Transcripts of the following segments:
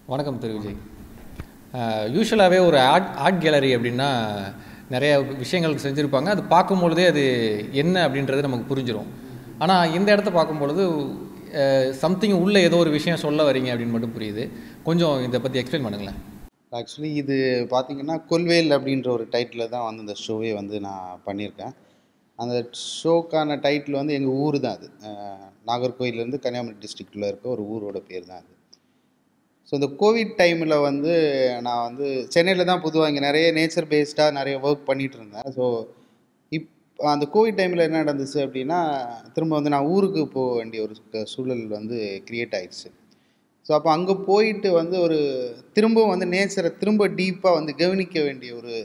வணக்கம் திரு விஜய் யூஸ்வலாகவே ஒரு art art gallery அப்படின்னா நிறைய விஷயங்கள் செஞ்சுருப்பாங்க அது பார்க்கும்பொழுதே அது என்ன அப்படின்றது நமக்கு புரிஞ்சிடும் ஆனால் இந்த இடத்த பார்க்கும்பொழுது சம்திங் உள்ளே ஏதோ ஒரு விஷயம் சொல்ல வரீங்க அப்படின்னு மட்டும் புரியுது கொஞ்சம் இதை பற்றி எக்ஸ்பிளைன் பண்ணுங்களேன் ஆக்சுவலி இது பார்த்தீங்கன்னா கொல்வேல் அப்படின்ற ஒரு டைட்டில் தான் வந்து இந்த ஷோவே வந்து நான் பண்ணியிருக்கேன் அந்த ஷோக்கான டைட்டில் வந்து எங்கள் ஊர் தான் அது அஹ், நாகர்கோயிலேருந்து கன்னியாகுமரி டிஸ்ட்ரிக்டில் இருக்க ஒரு ஊரோட பேர் தான் அது ஸோ இந்த கோவிட் டைமில் வந்து நான் வந்து சென்னையில் தான் பொதுவாக இங்கே நிறைய நேச்சர் பேஸ்டாக நிறைய ஒர்க் பண்ணிகிட்டு இருந்தேன் ஸோ இப் அந்த கோவிட் டைமில் என்ன நடந்துச்சு அப்படின்னா திரும்ப வந்து நான் ஊருக்கு போக வேண்டிய ஒரு சூ- சூழல் வந்து க்ரியேட் ஆயிடுச்சு ஸோ அப்போ அங்கே போயிட்டு வந்து ஒரு திரும்ப வந்து நேச்சரை திரும்ப டீப்பாக வந்து கவனிக்க வேண்டிய ஒரு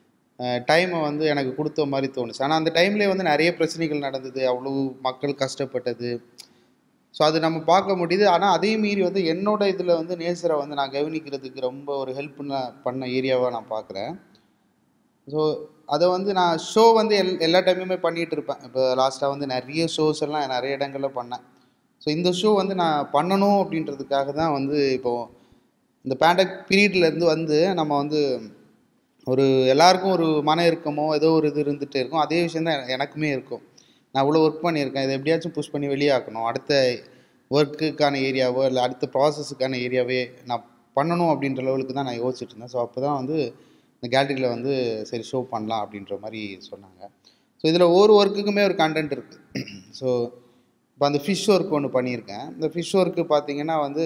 டைமை வந்து எனக்கு கொடுத்த மாதிரி தோணுச்சு ஆனால் அந்த டைம்லேயே வந்து நிறைய பிரச்சனைகள் நடந்தது அவ்வளோ மக்கள் கஷ்டப்பட்டது ஸோ அது நம்ம பார்க்க முடியுது ஆனால் அதே மீறி வந்து என்னோட இதில் வந்து நேச்சரை வந்து நான் கவனிக்கிறதுக்கு ரொம்ப ஒரு ஹெல்ப் பண்ண ஏரியாவாக நான் பார்க்குறேன் ஸோ அதை வந்து நான் ஷோ வந்து எல் எல்லா டைமுமே பண்ணிகிட்டு இருப்பேன் இப்போ லாஸ்ட்டாக வந்து நிறைய ஷோஸ் எல்லாம் நிறைய இடங்களில் பண்ணேன் ஸோ இந்த ஷோ வந்து நான் பண்ணணும் அப்படின்றதுக்காக தான் வந்து இப்போது இந்த பேண்டக் பீரியட்லேருந்து வந்து நம்ம வந்து ஒரு எல்லாருக்கும் ஒரு மன இறுக்கமோ ஏதோ ஒரு இது இருந்துகிட்டே இருக்கும் அதே விஷயம் தான் எனக்குமே இருக்கும் நான் இவ்வளோ ஒர்க் பண்ணியிருக்கேன் இதை எப்படியாச்சும் புஷ் பண்ணி வெளியாக்கணும் அடுத்த ஒர்க்குக்கான ஏரியாவோ இல்லை அடுத்த ப்ராசஸுக்கான ஏரியாவே நான் பண்ணணும் அப்படின்ற லெவலுக்கு தான் நான் யோசிச்சுட்டு இருந்தேன் ஸோ அப்போ தான் வந்து இந்த கேலரியில் வந்து சரி ஷோ பண்ணலாம் அப்படின்ற மாதிரி சொன்னாங்க ஸோ இதில் ஒவ்வொரு ஒர்க்குக்குமே ஒரு கண்டென்ட் இருக்குது ஸோ இப்போ அந்த ஃபிஷ் ஒர்க் ஒன்று பண்ணியிருக்கேன் இந்த ஃபிஷ் ஒர்க்கு பார்த்தீங்கன்னா வந்து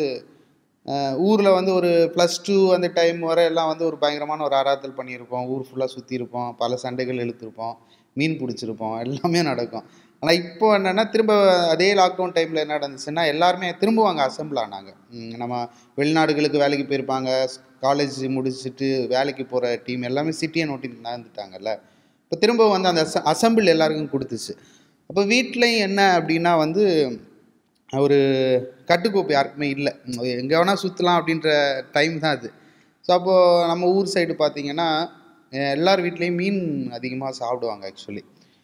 ஊரில் வந்து ஒரு ப்ளஸ் டூ அந்த டைம் வரை எல்லாம் வந்து ஒரு பயங்கரமான ஒரு ஆராத்தல் பண்ணியிருப்போம் ஊர் ஃபுல்லாக சுற்றிருப்போம் பல சண்டைகள் இழுத்துருப்போம் மீன் பிடிச்சிருப்போம் எல்லாமே நடக்கும் ஆனால் இப்போ என்னென்னா திரும்ப அதே லாக்டவுன் டைமில் என்ன நடந்துச்சுன்னா எல்லாருமே திரும்புவாங்க அசம்பிள் ஆனாங்க ம், நம்ம வெளிநாடுகளுக்கு வேலைக்கு போயிருப்பாங்க காலேஜ் முடிச்சுட்டு வேலைக்கு போகிற டீம் எல்லாமே சிட்டியை நோட்டி நடந்துட்டாங்கல்ல இப்போ திரும்ப வந்து அந்த அசம்பிள் எல்லாருக்கும் கொடுத்துச்சு அப்போ வீட்லேயும் என்ன அப்படின்னா வந்து ஒரு கட்டுக்கோப்பு யாருக்குமே இல்லை எங்கே வேணால் சுற்றலாம் அப்படின்ற டைம் தான் அது ஸோ அப்போது நம்ம ஊர் சைடு பார்த்தீங்கன்னா அஹ் எல்லார் வீட்லேயும் மீன் அதிகமாக சாப்பிடுவாங்க ஆக்சுவலி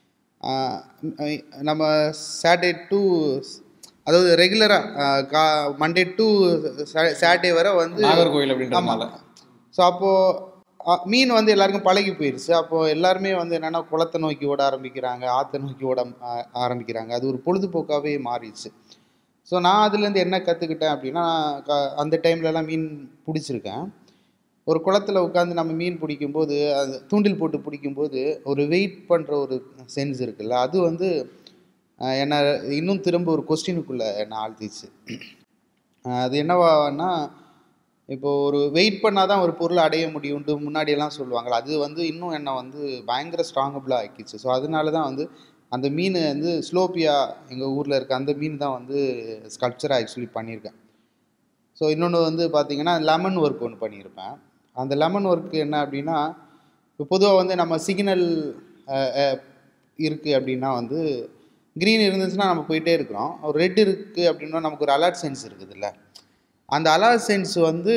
நம்ம சாட்டர்டே டு அதாவது ரெகுலராக கா மண்டே டு சாட்டர்டே வரை வந்து நாகர்கோவில் அப்படின்றதுனால ஸோ அப்போது மீன் வந்து எல்லாருக்கும் பழகி போயிடுச்சு அப்போது எல்லாருமே வந்து என்னென்னா குளத்தை நோக்கி ஓட ஆரம்பிக்கிறாங்க ஆற்றை நோக்கி ஓட ஆ- ஆரம்பிக்கிறாங்க அது ஒரு பொழுதுபோக்காகவே மாறிடுச்சு ஸோ நான் அதுலேருந்து என்ன கற்றுக்கிட்டேன் அப்படின்னா க- அந்த டைம்லலாம் மீன் பிடிச்சிருக்கேன் ஒரு குளத்துல உட்காந்து நம்ம மீன் பிடிக்கும்போது அது தூண்டில் போட்டு பிடிக்கும்போது ஒரு வெயிட் பண்ணுற ஒரு சென்ஸ் இருக்குல்ல அது வந்து அஹ், என்னை இன்னும் திரும்ப ஒரு கொஸ்டினுக்குள்ளே என்னை ஆழ்த்திச்சு அஹ், அது என்னவான்னா இப்போ ஒரு வெயிட் பண்ணால் தான் ஒரு பொருளை அடைய முடியும்ட்டு முன்னாடியெல்லாம் சொல்லுவாங்கள்ல அது வந்து இன்னும் என்னை வந்து பயங்கர ஸ்ட்ராங்கபிளாக ஆக்கிச்சு ஸோ அதனால தான் வந்து அந்த மீன் வந்து ஸ்லோப்பியா எங்கள் ஊரில் இருக்க அந்த மீன் தான் வந்து ஸ்கல்ப்சராக ஆக்சுவலி பண்ணியிருக்கேன் ஸோ இன்னொன்று வந்து பார்த்தீங்கன்னா லெமன் ஒர்க் ஒன்று பண்ணியிருப்பேன் அந்த லெமன் ஒர்க் என்ன அப்படின்னா இப்போ பொதுவாக வந்து நம்ம சிக்னல் இருக்குது அப்படின்னா வந்து க்ரீன் இருந்துச்சுன்னா நம்ம போயிட்டே இருக்கிறோம் ஒரு ரெட் இருக்குது அப்படின்னா நமக்கு ஒரு அலர்ட் சென்ஸ் இருக்குதுல்ல அந்த அலர்ட் சென்ஸ் வந்து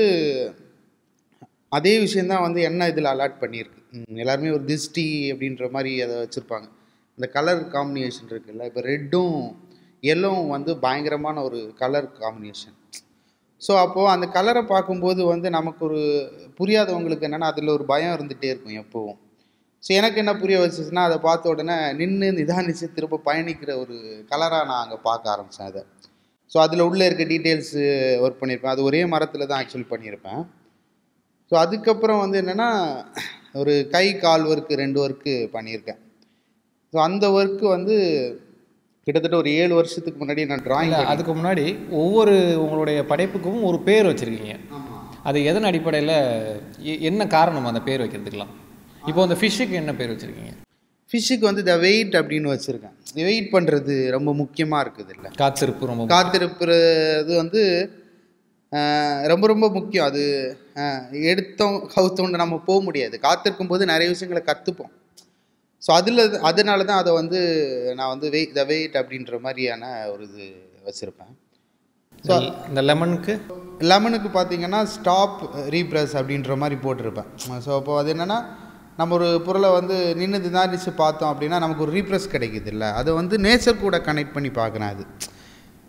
அதே விஷயந்தான் வந்து என்ன இதில் அலாட் பண்ணியிருக்கு ம், எல்லாருமே ஒரு திஷ்டி அப்படின்ற மாதிரி அதை வச்சுருப்பாங்க இந்த கலர் காம்பினேஷன் இருக்குல்ல இப்போ ரெட்டும் எல்லோவும் வந்து பயங்கரமான ஒரு கலர் காம்பினேஷன் ஸோ அப்போது அந்த கலரை பார்க்கும்போது வந்து நமக்கு ஒரு புரியாதவங்களுக்கு என்னென்னா அதில் ஒரு பயம் இருந்துகிட்டே இருக்கும் எப்போவும் ஸோ எனக்கு என்ன புரிய வச்சுச்சுன்னா அதை பார்த்த உடனே நின்று நிதானித்து திரும்ப பயணிக்கிற ஒரு கலராக நான் அங்கே பார்க்க ஆரம்பித்தேன் அதை ஸோ அதில் உள்ளே இருக்க டீட்டெயில்ஸு ஒர்க் பண்ணியிருப்பேன் அது ஒரே மரத்தில் தான் ஆக்சுவலி பண்ணியிருப்பேன் ஸோ அதுக்கப்புறம் வந்து என்னென்னா ஒரு கை கால் ஒர்க்கு ரெண்டு ஒர்க்கு பண்ணியிருக்கேன் ஸோ அந்த ஒர்க்கு வந்து கிட்டத்தட்ட ஒரு ஏழு வருஷத்துக்கு முன்னாடி நான் டிராயிங் இல்லை அதுக்கு முன்னாடி ஒவ்வொரு உங்களுடைய படைப்புக்கும் ஒரு பேர் வச்சுருக்கீங்க அது எதன் அடிப்படையில் என்ன காரணம் அந்த பேர் வைக்கிறதுக்கெலாம் இப்போ அந்த ஃபிஷ்ஷுக்கு என்ன பேர் வச்சுருக்கீங்க ஃபிஷ்ஷுக்கு வந்து த வெயிட் அப்படின்னு வச்சுருக்கேன் வெயிட் பண்ணுறது ரொம்ப முக்கியமாக இருக்குது இல்லை காத்திருப்பு ரொம்ப காத்திருப்புறது வந்து ஆஹ், ரொம்ப ரொம்ப முக்கியம் அது ஆஹ், எடுத்தோம் கவுத்தோன்னு நம்ம போக முடியாது காத்திருக்கும் போது நிறைய விஷயங்களை கற்றுப்போம் ஸோ அதில் அதனால தான் அதை வந்து நான் வந்து வெயிட் த வெயிட் அப்படின்ற மாதிரியான ஒரு இது வச்சுருப்பேன் ஸோ இந்த லெமனுக்கு லெமனுக்கு பார்த்தீங்கன்னா ஸ்டாப் ரீப்ரஸ் அப்படின்ற மாதிரி போட்டிருப்பேன் ஸோ அப்போ அது என்னென்னா நம்ம ஒரு பொருளை வந்து நின்று நிதானிச்சு பார்த்தோம் அப்படின்னா நமக்கு ஒரு ரீப்ரஸ் கிடைக்குது இல்லை அதை வந்து நேச்சர் கூட கனெக்ட் பண்ணி பார்க்குறேன் அது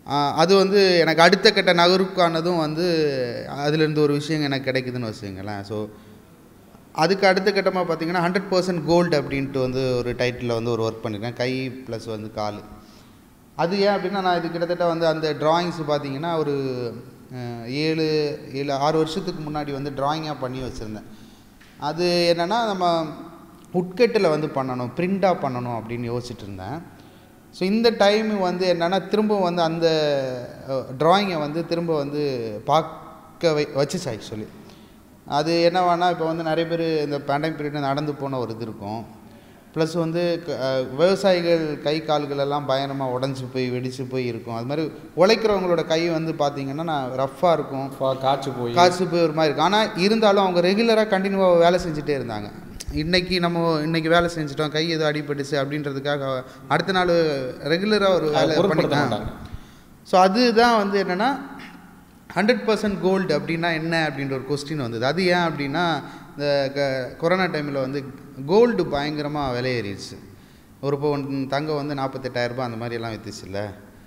ஆஹ் அது வந்து எனக்கு அடுத்த கட்ட நகருக்கானதும் வந்து அதுலேருந்து ஒரு விஷயம் எனக்கு கிடைக்குதுன்னு வச்சுக்கோங்களேன் ஸோ அதுக்கு அடுத்த கட்டமாக பார்த்தீங்கன்னா ஹண்ட்ரட் பர்சன்ட் கோல்டு அப்படின்ட்டு வந்து ஒரு டைட்டிலில் வந்து ஒரு ஒர்க் பண்ணியிருக்கேன் கை ப்ளஸ் வந்து கால் அது ஏன் அப்படின்னா நான் இது கிட்டத்தட்ட வந்து அந்த டிராயிங்ஸ் பார்த்தீங்கன்னா ஒரு அஹ், ஏழு ஏழு ஆறு வருஷத்துக்கு முன்னாடி வந்து டிராயிங்காக பண்ணி வச்சுருந்தேன் அது என்னென்னா நம்ம உட்கட்டில் வந்து பண்ணணும் பிரிண்டாக பண்ணணும் அப்படின்னு யோசிச்சுட்டு இருந்தேன் ஸோ இந்த டைம் வந்து என்னென்னா திரும்ப வந்து அந்த ட்ராயிங்கை வந்து திரும்ப வந்து பார்க்க வை வச்சுச்சு ஆக்சுவலி அது என்னவானா இப்போ வந்து நிறைய பேர் இந்த பேண்டமிக் பீரியட் நடந்து போன ஒரு இது இருக்கும் ப்ளஸ் வந்து க- அஹ் விவசாயிகள் கை கால்கள் எல்லாம் பயங்கரமாக உடஞ்சி போய் வெடிச்சு போய் இருக்கும் அது மாதிரி உழைக்கிறவங்களோட கை வந்து பார்த்தீங்கன்னா நான் ரஃப்பாக இருக்கும் ஃபா- காய்ச்சி போய் காசு போய் ஒரு மாதிரி இருக்கும் ஆனால் இருந்தாலும் அவங்க ரெகுலராக கண்டினியூவாக வேலை செஞ்சுட்டே இருந்தாங்க இன்னைக்கு நம்ம இன்னைக்கு வேலை செஞ்சுட்டோம் கை எதுவும் அடிபட்டுச்சு அப்படின்றதுக்காக அடுத்த நாள் ரெகுலராக ஒரு வேலை பொருட்படுத்த பண்ணி மாட்டாங்க ஸோ அதுதான் வந்து என்னென்னா ஹண்ட்ரட் பர்சன்ட் கோல்டு அப்படின்னா என்ன அப்படின்ற ஒரு கொஸ்டின் வந்தது அது ஏன் அப்படின்னா இந்த க கொரோனா டைமில் வந்து கோல்டு பயங்கரமாக விலையேறிடுச்சு ஒரு பவுன் தங்கம் வந்து நாற்பத்தெட்டாயிரரூபா அந்த மாதிரி எல்லாம் வித்துச்சுல்ல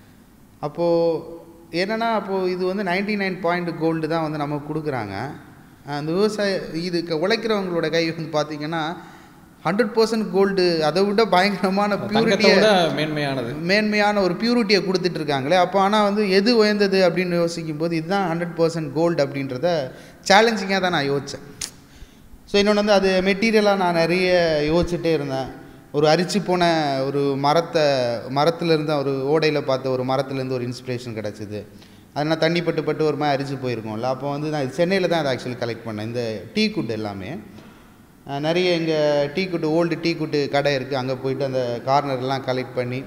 அப்போது என்னென்னா அப்போது இது வந்து நைன்டி நைன் பாயிண்ட் கோல்டு தான் வந்து நமக்கு கொடுக்குறாங்க அந்த விவசாய இதுக்கு உழைக்கிறவங்களோட கை வந்து பார்த்தீங்கன்னா ஹண்ட்ரட் பர்சன்ட் கோல்டு அதை விட பயங்கரமான தங்கத்தை பியூரிட்டியை விட மேன்மையானது மேன்மையான ஒரு பியூரிட்டியை கொடுத்துட்டு இருக்காங்களே அப்போ ஆனால் வந்து எது உயர்ந்தது அப்படின்னு யோசிக்கும் போது இதுதான் ஹண்ட்ரட் பர்சன்ட் கோல்டு அப்படின்றத சேலஞ்சிங்காக தான் நான் யோசித்தேன் ஸோ இன்னொன்று வந்து அது மெட்டீரியலாக நான் நிறைய யோசிச்சுட்டே இருந்தேன் ஒரு அரிச்சு போன ஒரு மரத்தை மரத்துலேருந்து ஒரு ஓடையில் பார்த்த ஒரு மரத்துலேருந்து ஒரு இன்ஸ்பிரேஷன் கிடச்சிது அதனால் தண்ணி பட்டு பட்டு ஒரு மாதிரி அரிச்சு போயிருக்கோம்ல அப்போ வந்து நான் சென்னையில் தான் அதை ஆக்சுவலி கலெக்ட் பண்ணேன் இந்த டீ குட் எல்லாமே அஹ் நிறைய இங்கே டீ குட்டு ஓல்டு டீ குட்டு கடை இருக்குது அங்கே போயிட்டு அந்த கார்னர்லாம் கலெக்ட் பண்ணி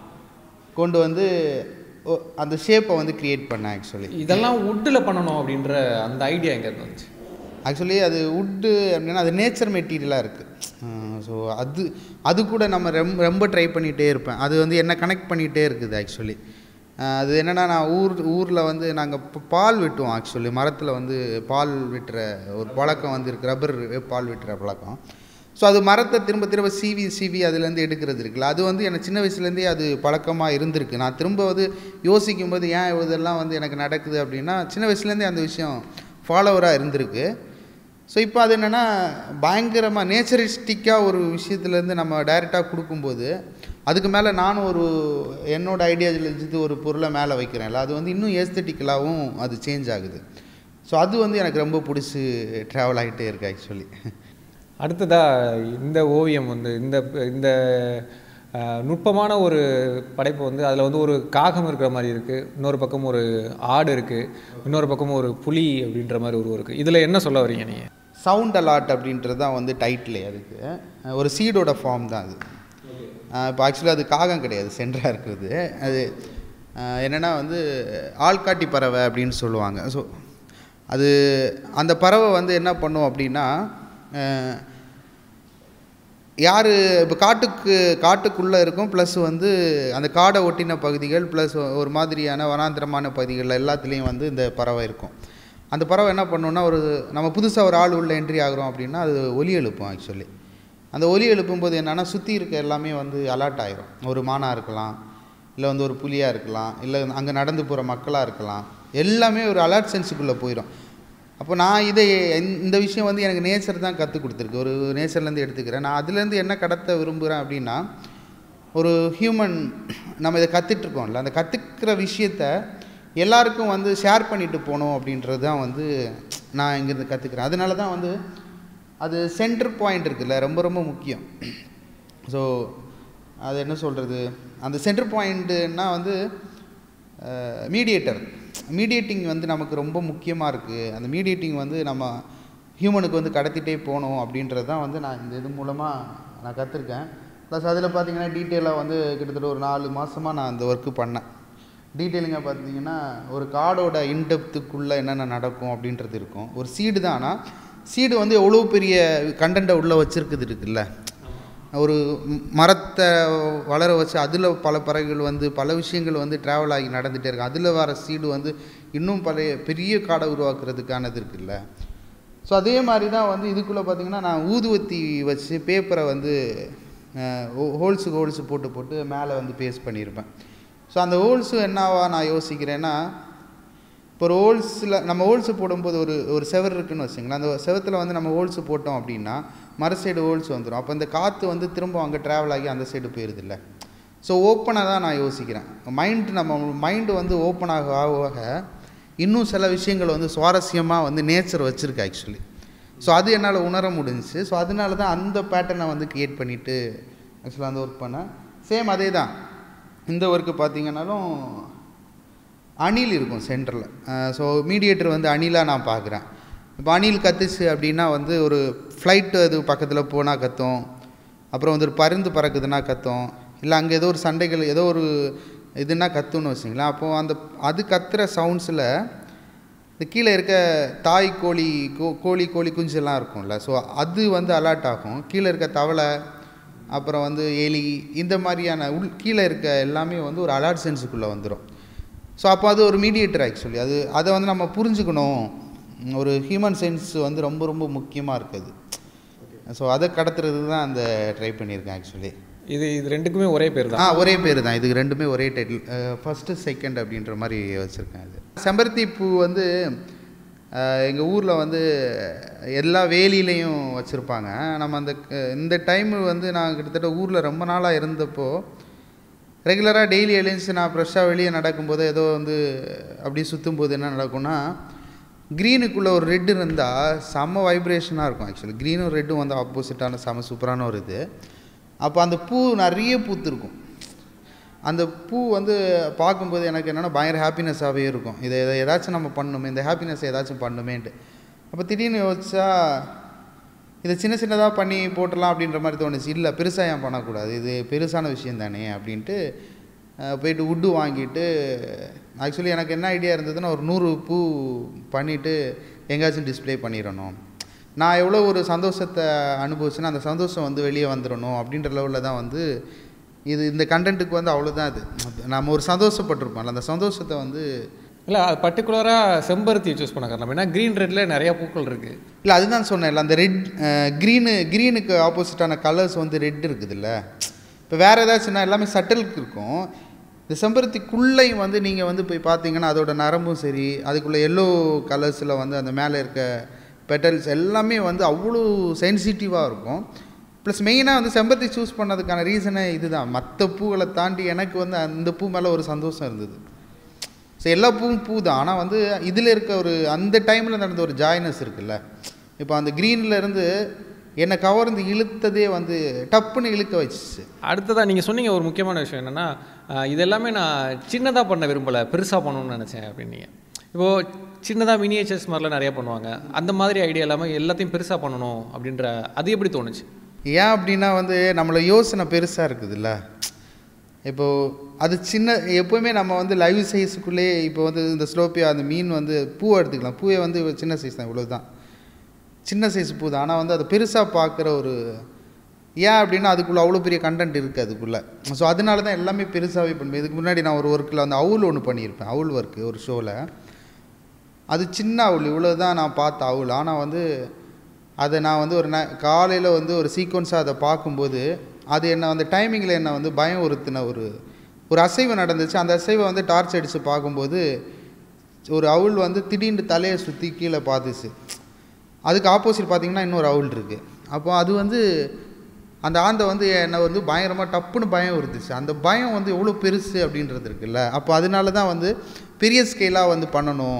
கொண்டு வந்து ஒ- அந்த ஷேப்பை வந்து க்ரியேட் பண்ணேன் ஆக்சுவலி இதெல்லாம் வுட்டில் பண்ணணும் அப்படின்ற அந்த ஐடியா எங்க இருந்து வந்துச்சு ஆக்சுவலி அது வுட்டு அப்படின்னா அது நேச்சர் மெட்டீரியலாக இருக்குது ஸோ அது அது கூட நம்ம ரொம்ப ரொம்ப ட்ரை பண்ணிகிட்டே இருப்பேன் அது வந்து என்ன கனெக்ட் பண்ணிகிட்டே இருக்குது ஆக்சுவலி அது என்னென்னா நான் ஊர் ஊரில் வந்து நாங்கள் பால் வெட்டுவோம் ஆக்சுவலி மரத்தில் வந்து பால் வெட்டுற ஒரு பழக்கம் வந்து இருக்குது ரப்பர் பால் வெட்டுற பழக்கம் ஸோ அது மரத்தை திரும்ப திரும்ப சீவி சீவி அதுலேருந்து எடுக்கிறது இருக்குல்ல அது வந்து எனக்கு சின்ன வயசுலேருந்தே அது பழக்கமாக இருந்திருக்கு நான் திரும்ப வந்து யோசிக்கும் போது ஏன் இதெல்லாம் வந்து எனக்கு நடக்குது அப்படின்னா சின்ன வயசுலேருந்தே அந்த விஷயம் ஃபாலோவராக இருந்திருக்கு ஸோ இப்போ அது என்னென்னா பயங்கரமாக நேச்சரிஸ்டிக்காக ஒரு விஷயத்துலேருந்து நம்ம டைரெக்டாக கொடுக்கும்போது அதுக்கு மேலே நானும் ஒரு என்னோட ஐடியாலஜித்து ஒரு பொருளை மேலே வைக்கிறேன்ல அது வந்து இன்னும் ஏஸ்தட்டிக்கலாகவும் அது சேஞ்ச் ஆகுது ஸோ அது வந்து எனக்கு ரொம்ப பிடிச்சி ட்ராவல் ஆகிட்டே இருக்கு ஆக்சுவலி அடுத்ததா இந்த ஓவியம் வந்து இந்த இந்த அஹ், நுட்பமான ஒரு படைப்பு வந்து அதில் வந்து ஒரு காகம் இருக்கிற மாதிரி இருக்குது இன்னொரு பக்கம் ஒரு ஆடு இருக்குது இன்னொரு பக்கம் ஒரு புலி அப்படின்ற மாதிரி ஒரு இருக்குது இதில் என்ன சொல்ல வரீங்க நீங்கள் சவுண்ட் அலாட் அப்படின்றது தான் வந்து டைட்டிலே அதுக்கு அஹ் ஒரு சீடோட ஃபார்ம் தான் அது இப்போ ஆக்சுவலாக அது காகம் கிடையாது சென்டராக இருக்கிறது அது அஹ் என்னன்னா வந்து ஆள்காட்டி பறவை அப்படின்னு சொல்லுவாங்க ஸோ அது அந்த பறவை வந்து என்ன பண்ணும் அப்படின்னா அஹ் யார் இப்போ காட்டுக்கு காட்டுக்குள்ளே இருக்கும் ப்ளஸ் வந்து அந்த காடை ஒட்டின பகுதிகள் ப்ளஸ் ஒரு மாதிரியான வனாந்திரமான பகுதிகள் எல்லாத்துலேயும் வந்து இந்த பறவை இருக்கும் அந்த பறவை என்ன பண்ணுன்னா ஒரு நம்ம புதுசாக ஒரு ஆள் உள்ள என்ட்ரி ஆகுறோம் அப்படின்னா அது ஒலி எழுப்பும் ஆக்சுவலி அந்த ஒலி எழுப்பும்போது என்னென்னா சுற்றி இருக்க எல்லாமே வந்து அலர்ட் ஆயிரும் ஒரு மானா இருக்கலாம் இல்லை வந்து ஒரு புலியாக இருக்கலாம் இல்லை அங்கே நடந்து போகிற மக்களாக இருக்கலாம் எல்லாமே ஒரு அலர்ட் சென்ஸுக்குள்ளே போயிடும் அப்போ நான் இதை இந்த- இந்த விஷயம் வந்து எனக்கு நேச்சர் தான் கற்றுக் கொடுத்துருக்கு ஒரு நேச்சர்லேருந்து எடுத்துக்கிறேன் நான் அதுலேருந்து என்ன கடத்த விரும்புகிறேன் அப்படின்னா ஒரு ஹியூமன் நம்ம இதை கற்றுட்ருக்கோம்ல அந்த கற்றுக்கிற விஷயத்த எல்லாருக்கும் வந்து ஷேர் பண்ணிட்டு போகணும் அப்படின்றது தான் வந்து நான் இங்கேருந்து கற்றுக்கிறேன் அதனால தான் வந்து அது சென்டர் பாயிண்ட் இருக்குல்ல ரொம்ப ரொம்ப முக்கியம் ஸோ அது என்ன சொல்கிறது அந்த சென்டர் பாயிண்ட்டுன்னா வந்து மீடியேட்டர் மீடியேட்டிங் வந்து நமக்கு ரொம்ப முக்கியமாக இருக்குது அந்த மீடியேட்டிங் வந்து நம்ம ஹியூமனுக்கு வந்து கடத்திட்டே போகணும் அப்படின்றது தான் வந்து நான் இந்த இது மூலமாக நான் கற்றுருக்கேன் ப்ளஸ் அதில் பார்த்தீங்கன்னா டீட்டெயிலாக வந்து கிட்டத்தட்ட ஒரு நாலு மாதமாக நான் அந்த ஒர்க்கு பண்ணேன் டீட்டெயிலிங்காக பார்த்தீங்கன்னா ஒரு காடோட இன்டெப்த்துக்குள்ளே என்னென்ன நடக்கும் அப்படின்றது இருக்கும் ஒரு சீடு தான் ஆனால் சீடு வந்து எவ்வளோ பெரிய கண்டென்ட்டை உள்ளே வச்சுருக்குது இருக்குல்ல ஒரு ம்- மரத்தை வளர வச்சு அதில் பல பறவைகள் வந்து பல விஷயங்கள் வந்து ட்ராவல் ஆகி நடந்துகிட்டே இருக்கு அதில் வர சீடு வந்து இன்னும் பழைய பெரிய காடை உருவாக்குறதுக்கானது இருக்குல்ல ஸோ அதே மாதிரி தான் வந்து இதுக்குள்ளே பார்த்தீங்கன்னா நான் ஊதுவத்தி வச்சு பேப்பரை வந்து ஹோல்ஸுக்கு ஹோல்ஸு போட்டு போட்டு மேலே வந்து பேஸ்ட் பண்ணியிருப்பேன் ஸோ அந்த ஹோல்ஸும் என்னவா நான் யோசிக்கிறேன்னா இப்போ ஒரு ஹோல்ஸில் நம்ம ஹோல்ஸு போடும்போது ஒரு ஒரு செவர் இருக்குன்னு வச்சுங்களேன் அந்த செவத்தில் வந்து நம்ம ஹோல்ஸு போட்டோம் அப்படின்னா மறு சைடு ஹோல்ஸ் வந்துடும் அப்போ இந்த காற்று வந்து திரும்ப அங்கே ட்ராவல் ஆகி அந்த சைடு போயிடுதில்ல ஸோ ஓப்பனாக தான் நான் யோசிக்கிறேன் மைண்ட் நம்ம மைண்டு வந்து ஓப்பன் ஆக ஆக ஆக இன்னும் சில விஷயங்கள் வந்து சுவாரஸ்யமாக வந்து நேச்சர் வச்சுருக்கு ஆக்சுவலி ஸோ அது என்னால் உணர முடிஞ்சுச்சு ஸோ அதனால தான் அந்த பேட்டர்னை வந்து க்ரியேட் பண்ணிவிட்டு ஆக்சுவலாக அந்த ஒர்க் பண்ணேன் சேம் அதே தான் இந்த ஒர்க்கு பார்த்தீங்கன்னாலும் அணில் இருக்கும் சென்டரில் ஸோ மீடியேட்டர் வந்து அணிலாக நான் பார்க்குறேன் இப்போ அணில் கத்துச்சு அப்படின்னா வந்து ஒரு ஃப்ளைட்டு அது பக்கத்தில் போனால் கத்தும் அப்புறம் வந்து ஒரு பருந்து பறக்குதுன்னா கத்தும் இல்லை அங்கே ஏதோ ஒரு சண்டைகள் ஏதோ ஒரு இதுனா கத்துன்னு வச்சிங்களேன் அப்போது அந்த அது கத்துற சவுண்ட்ஸில் இந்த கீழே இருக்க தாய் கோழி கோ கோழி கோழி குஞ்செல்லாம் இருக்கும்ல ஸோ அது வந்து அலர்ட் ஆகும் கீழே இருக்க தவளை அப்புறம் வந்து எலி இந்த மாதிரியான உள் கீழே இருக்க எல்லாமே வந்து ஒரு அலர்ட் சென்ஸுக்குள்ளே வந்துடும் ஸோ அப்போ அது ஒரு மீடியேட்டர் ஆக்சுவலி அது அதை வந்து நம்ம புரிஞ்சுக்கணும் ஒரு ஹியூமன் சென்ஸ் வந்து ரொம்ப ரொம்ப முக்கியமாக இருக்குது ஸோ அதை கடத்துறது தான் அந்த ட்ரை பண்ணியிருக்கேன் ஆக்சுவலி இது இது ரெண்டுக்குமே ஒரே பேர் தான் ஆ ஒரே பேர் தான் இதுக்கு ரெண்டுமே ஒரே டைட்டில் ஃபஸ்ட்டு செகண்ட் அப்படின்ற மாதிரி வச்சுருக்கேன் இது செம்பருத்தி பூ வந்து எங்கள் ஊரில் வந்து எல்லா வேலியிலையும் வச்சுருப்பாங்க நம்ம அந்த அஹ், இந்த டைம் வந்து நான் கிட்டத்தட்ட ஊரில் ரொம்ப நாளாக இருந்தப்போ ரெகுலராக டெய்லி எழுந்துச்சு நான் ஃப்ரெஷ்ஷாக வெளியே நடக்கும்போது ஏதோ வந்து அப்படியே சுற்றும் போது என்ன நடக்கும்னா க்ரீனுக்குள்ளே ஒரு ரெட் இருந்தால் செம்ம வைப்ரேஷனாக இருக்கும் ஆக்சுவலி க்ரீனும் ரெட்டும் வந்து ஆப்போசிட்டான செம்ம சூப்பரான ஒரு இது அப்போ அந்த பூ நிறைய பூத்திருக்கும் அந்த பூ வந்து பார்க்கும்போது எனக்கு என்னென்னா பயங்கர ஹாப்பினஸ்ஸாகவே இருக்கும் இதை இதை ஏதாச்சும் நம்ம பண்ணணுமே இந்த ஹாப்பினஸ் ஏதாச்சும் பண்ணணுமேன்ட்டு அப்போ திடீர்னு யோசிச்சா இதை சின்ன சின்னதாக பண்ணி போட்டுடலாம் அப்படின்ற மாதிரி தோணுச்சு இல்லை பெருசாக ஏன் பண்ணக்கூடாது இது பெருசான விஷயம் தானே அப்படின்ட்டு அஹ், போயிட்டு உட்டு வாங்கிட்டு ஆக்சுவலி எனக்கு என்ன ஐடியா இருந்ததுன்னா ஒரு நூறு பூ பண்ணிவிட்டு எங்கேயாச்சும் டிஸ்ப்ளே பண்ணிடணும் நான் எவ்வளோ ஒரு சந்தோஷத்தை அனுபவிச்சேன்னா அந்த சந்தோஷம் வந்து வெளியே வந்துடணும் அப்படின்ற லெவலில் தான் வந்து இது இந்த கண்டென்ட்டுக்கு வந்து அவ்வளோதான் அது நம்ம ஒரு சந்தோஷப்பட்டிருப்போம்ல அந்த சந்தோஷத்தை வந்து இல்லை அது பர்டிகுலராக செம்பருத்தி சூஸ் பண்ண காரணம் ஏன்னா க்ரீன் ரெட்டில் நிறையா பூக்கள் இருக்குது இல்லை அதுதான் சொன்னேன்ல அந்த ரெட் க்ரீனு க்ரீனுக்கு ஆப்போசிட்டான கலர்ஸ் வந்து ரெட் இருக்குதுல்ல இப்போ வேறு ஏதாச்சும்னா எல்லாமே சட்டலுக்கு இருக்கும் இந்த செம்பருத்திக்குள்ளேயும் வந்து நீங்கள் வந்து போய் பார்த்தீங்கன்னா அதோட நரம்பும் சரி அதுக்குள்ளே எல்லோ கலர்ஸில் வந்து அந்த மேலே இருக்க பெட்டல்ஸ் எல்லாமே வந்து அவ்வளோ சென்சிட்டிவாக இருக்கும் ப்ளஸ் மெயினாக வந்து செம்பருத்தி சூஸ் பண்ணதுக்கான ரீசனே இதுதான் மற்ற பூக்களை தாண்டி எனக்கு வந்து அந்த பூ மேலே ஒரு சந்தோஷம் இருந்தது ஸோ எல்லா பூவும் பூ தான் ஆனால் வந்து இதில் இருக்க ஒரு அந்த டைமில் நடந்த ஒரு ஜாய்னஸ் இருக்குல்ல இப்போ அந்த க்ரீனில் இருந்து என்னை கவர்ந்து இழுத்ததே வந்து டப்புன்னு இழுக்க வச்சுச்சு அடுத்ததாக நீங்கள் சொன்னீங்க ஒரு முக்கியமான விஷயம் என்னென்னா இது எல்லாமே நான் சின்னதாக பண்ண விரும்பலை பெருசாக பண்ணணும்னு நினச்சேன் அப்படின்னீங்க இப்போது சின்னதாக மினியேச்சர்ஸ் மாதிரிலாம் நிறையா பண்ணுவாங்க அந்த மாதிரி ஐடியா இல்லாமல் எல்லாத்தையும் பெருசாக பண்ணணும் அப்படின்ற அது எப்படி தோணுச்சு ஏன் அப்படின்னா வந்து நம்மள யோசனை பெருசாக இருக்குதுல்ல இப்போது அது சின்ன எப்போவுமே நம்ம வந்து லைவ் சைஸுக்குள்ளே இப்போ வந்து இந்த ஸ்லோப்பியா அந்த மீன் வந்து பூவை எடுத்துக்கலாம் பூவை வந்து சின்ன சைஸ் தான் இவ்வளோ தான் சின்ன சைஸ் பூ தான் ஆனால் வந்து அதை பெருசாக பார்க்குற ஒரு ஏன் அப்படின்னா அதுக்குள்ளே அவ்வளோ பெரிய கண்டென்ட் இருக்குது அதுக்குள்ளே ஸோ அதனால தான் எல்லாமே பெருசாகவே பண்ணுவேன் இதுக்கு முன்னாடி நான் ஒரு ஒர்க்கில் வந்து அவுல் ஒன்று பண்ணியிருப்பேன் அவுல் ஒர்க்கு ஒரு ஷோவில் அது சின்ன அவுல் இவ்வளோ தான் நான் பார்த்த அவுல் ஆனால் வந்து அதை நான் வந்து ஒரு ந காலையில் வந்து ஒரு சீக்வன்ஸாக அதை பார்க்கும்போது அது என்ன அந்த டைமிங்கில் என்ன வந்து பயம் ஒருத்தின ஒரு ஒரு அசைவு நடந்துச்சு அந்த அசைவை வந்து டார்ச் அடித்து பார்க்கும்போது ஒரு அவுல் வந்து திடீர்னு தலையை சுற்றி கீழே பார்த்துச்சு அதுக்கு ஆப்போசிட் பார்த்தீங்கன்னா இன்னொரு அவுல் இருக்குது அப்போ அது வந்து அந்த ஆந்தை வந்து என்னை வந்து பயங்கரமாக டப்புன்னு பயம் வருதுச்சு அந்த பயம் வந்து எவ்வளோ பெருசு அப்படின்றது இருக்குல்ல அப்போ அதனால தான் வந்து பெரிய ஸ்கேலாக வந்து பண்ணணும்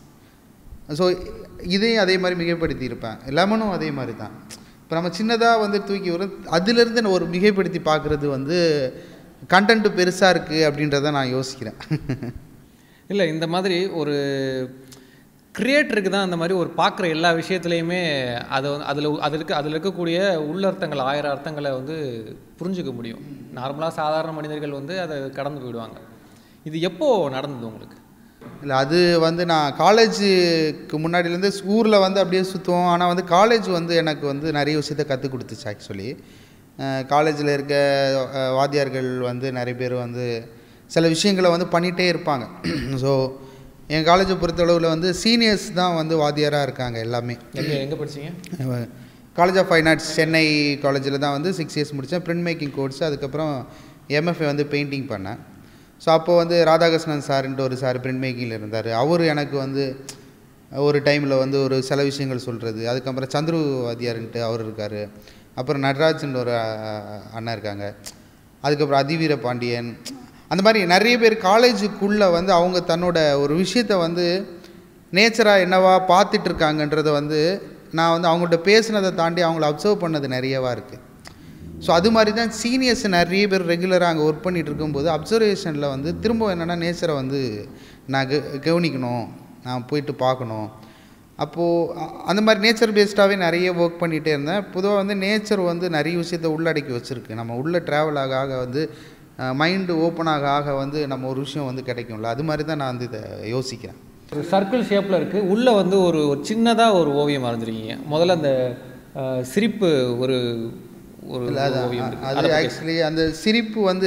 ஸோ இதையும் அதே மாதிரி மிகைப்படுத்தி இருப்பேன் லெமனும் அதே மாதிரி தான் இப்போ நம்ம சின்னதாக வந்து தூக்கி வரும் அதிலிருந்து நான் ஒரு மிகைப்படுத்தி பார்க்குறது வந்து கண்டென்ட்டு பெருசாக இருக்குது அப்படின்றத நான் யோசிக்கிறேன் இல்லை இந்த மாதிரி ஒரு கிரியேட்டருக்கு தான் அந்த மாதிரி ஒரு பார்க்குற எல்லா விஷயத்துலையுமே அதை வந்து அதில் அதில் இருக்க அதில் இருக்கக்கூடிய உள்ளர்த்தங்கள் ஆயிரம் அர்த்தங்களை வந்து புரிஞ்சுக்க முடியும் நார்மலாக சாதாரண மனிதர்கள் வந்து அதை கடந்து போயிடுவாங்க இது எப்போ நடந்தது உங்களுக்கு இல்லை அது வந்து நான் காலேஜுக்கு முன்னாடிலேருந்து ஊரில் வந்து அப்படியே சுற்றுவோம் ஆனால் வந்து காலேஜ் வந்து எனக்கு வந்து நிறைய விஷயத்த கற்றுக் கொடுத்துச்சு ஆக்சுவலி காலேஜில் இருக்க அஹ், வாத்தியார்கள் வந்து நிறைய பேர் வந்து சில விஷயங்களை வந்து பண்ணிகிட்டே இருப்பாங்க ஸோ என் காலேஜை பொறுத்தளவில் வந்து சீனியர்ஸ் தான் வந்து வாத்தியாராக இருக்காங்க எல்லாமே எங்கே எங்கே படிச்சீங்க college of fine arts Chennai காலேஜில் தான் வந்து சிக்ஸ் இயர்ஸ் முடித்தேன் பிரிண்ட் மேக்கிங் கோர்ஸ் அதுக்கப்புறம் எம்எஃப்ஏ வந்து பெயிண்டிங் பண்ணேன் ஸோ அப்போ வந்து ராதாகிருஷ்ணன் சார்ன்ட்டு ஒரு சார் பிரிண்ட் மேக்கிங்கில் இருந்தார் அவர் எனக்கு வந்து ஒரு டைமில் வந்து ஒரு சில விஷயங்கள் சொல்கிறது அதுக்கப்புறம் சந்துரு வாத்தியார்ன்ட்டு அவர் இருக்கார் அப்புறம் நடராஜன் ஒரு அஹ், அண்ணன் இருக்காங்க அதுக்கப்புறம் அதிவீர பாண்டியன் அந்த மாதிரி நிறைய பேர் காலேஜுக்குள்ளே வந்து அவங்க தன்னோட ஒரு விஷயத்தை வந்து நேச்சராக என்னவா பார்த்துட்டு இருக்காங்கன்றத வந்து நான் வந்து அவங்கள்ட்ட பேசுனதை தாண்டி அவங்கள அப்சர்வ் பண்ணது நிறையவா இருக்குது ஸோ அது மாதிரி தான் சீனியர்ஸ் நிறைய பேர் ரெகுலராக அங்கே ஒர்க் பண்ணிட்டு இருக்கும்போது அப்சர்வேஷனில் வந்து திரும்ப என்னென்னா நேச்சரை வந்து நான் கெ கவனிக்கணும் நான் போயிட்டு பார்க்கணும் அப்போது அந்த மாதிரி நேச்சர் பேஸ்டாகவே நிறைய ஒர்க் பண்ணிகிட்டே இருந்தேன் பொதுவாக வந்து நேச்சர் வந்து நிறைய விஷயத்த உள்ளடக்கி வச்சுருக்கு நம்ம உள்ளே ட்ராவல் ஆக ஆக வந்து மைண்டு ஓப்பன் ஆக ஆக வந்து நம்ம ஒரு விஷயம் வந்து கிடைக்கும்ல அது மாதிரி தான் நான் வந்து இதை யோசிக்கிறேன் ஒரு சர்க்கிள் ஷேப்பில் இருக்குது உள்ளே வந்து ஒரு ஒரு சின்னதாக ஒரு ஓவியம் வரைஞ்சிருக்கீங்க முதல்ல அந்த அஹ், சிரிப்பு ஒரு ஒரு இல்ல, அது ஓவியம் இருக்கு. அதை அது பத்தி- ஆக்சுவலி அந்த சிரிப்பு வந்து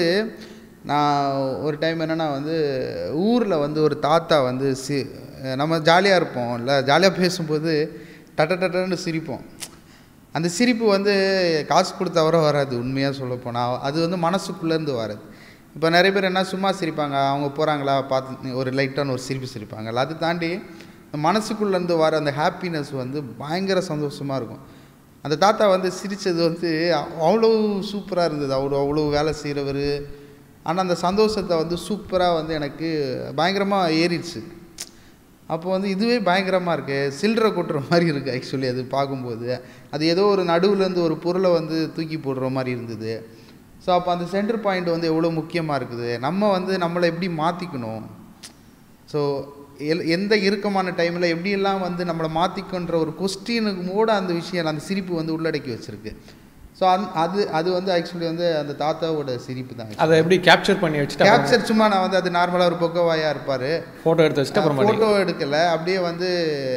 நான் ஒரு டைம் என்னென்னா வந்து ஊரில் வந்து ஒரு தாத்தா வந்து சி நம்ம ஜாலியாக இருப்போம் இல்லை ஜாலியாக பேசும்போது டட்ட டட்டன்னு சிரிப்போம் அந்த சிரிப்பு வந்து காசு கொடுத்தா வர வராது உண்மையாக சொல்ல போனால் அது வந்து மனசுக்குள்ளேருந்து வராது இப்போ நிறைய பேர் என்ன சும்மா சிரிப்பாங்க அவங்க போகிறாங்களா பார்த்து ஒரு லைட்டான ஒரு சிரிப்பு சிரிப்பாங்க அதை தாண்டி மனசுக்குள்ளேருந்து வர அந்த ஹாப்பினஸ் வந்து பயங்கர சந்தோஷமாக இருக்கும் அந்த தாத்தா வந்து சிரித்தது வந்து அவ்வளோ சூப்பராக இருந்தது அவ்வளோ அவ்வளோ வேலை செய்கிறவர் ஆனால் அந்த சந்தோஷத்தை வந்து சூப்பராக வந்து எனக்கு பயங்கரமாக ஏறிடுச்சு அப்போ வந்து இதுவே பயங்கரமாக இருக்குது சில்லறை கொட்டுற மாதிரி இருக்குது ஆக்சுவலி அது பார்க்கும்போது அது ஏதோ ஒரு நடுவுலேருந்து ஒரு பொருளை வந்து தூக்கி போடுற மாதிரி இருந்தது ஸோ அப்போ அந்த சென்டர் பாயிண்ட் வந்து எவ்வளோ முக்கியமாக இருக்குது நம்ம வந்து நம்மளை எப்படி மாற்றிக்கணும் ஸோ எல் எந்த இறுக்கமான டைமில் எப்படியெல்லாம் வந்து நம்மளை மாற்றிக்கன்ற ஒரு கொஸ்டினுக்கு கூட அந்த விஷயம் அந்த சிரிப்பு வந்து உள்ளடக்கி வச்சுருக்கு ஸோ அந் அது அது வந்து ஆக்சுவலி வந்து அந்த தாத்தாவோட சிரிப்பு தான் அதை எப்படி கேப்சர் பண்ணி வச்சுட்டு கேப்சர் சும்மா நான் வந்து அது நார்மலாக ஒரு பொக்கவாயாக இருப்பார் ஃபோட்டோ எடுத்து வச்சுட்டு அப்புறமா ஃபோட்டோ எடுக்கலை அப்படியே வந்து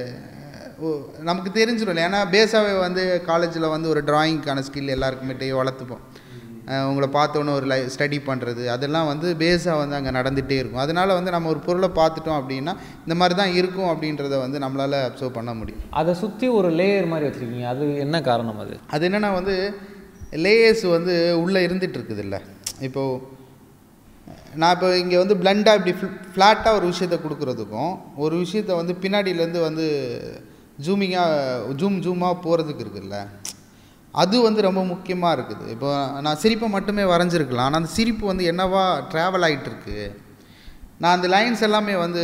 ஓ, நமக்கு தெரிஞ்சிடும் ஏன்னா பேஸாகவே வந்து காலேஜில் வந்து ஒரு டிராயிங்க்கான ஸ்கில் எல்லாருக்குமே வளர்த்துப்போம் அஹ் உங்களை பார்த்தோன்னே ஒரு லை ஸ்டடி பண்ணுறது அதெல்லாம் வந்து பேஸாக வந்து அங்கே நடந்துகிட்டே இருக்கும் அதனால் வந்து நம்ம ஒரு பொருளை பார்த்துட்டோம் அப்படின்னா இந்த மாதிரி தான் இருக்கும் அப்படின்றத வந்து நம்மளால் அப்சர்வ் பண்ண முடியும் அதை சுற்றி ஒரு லேயர் மாதிரி வச்சுருக்கீங்க அது என்ன காரணம் அது அது என்னென்னா வந்து லேயர்ஸ் வந்து உள்ளே இருந்துட்டு இருக்குது இல்லை இப்போது நான் இப்போ இங்கே வந்து பிளண்டாக இப்படி ஃப்ளாட்டாக ஒரு விஷயத்த கொடுக்குறதுக்கும் ஒரு விஷயத்த வந்து பின்னாடியிலேருந்து வந்து ஜூமிங்காக ஜூம் ஜூமாக போகிறதுக்கு இருக்குல்ல அது வந்து ரொம்ப முக்கியமாக இருக்குது இப்போ நான் சிரிப்பை மட்டுமே வரைஞ்சிருக்கலாம் ஆனால் அந்த சிரிப்பு வந்து என்னவா ட்ராவல் ஆகிட்டு இருக்கு நான் அந்த லைன்ஸ் எல்லாமே வந்து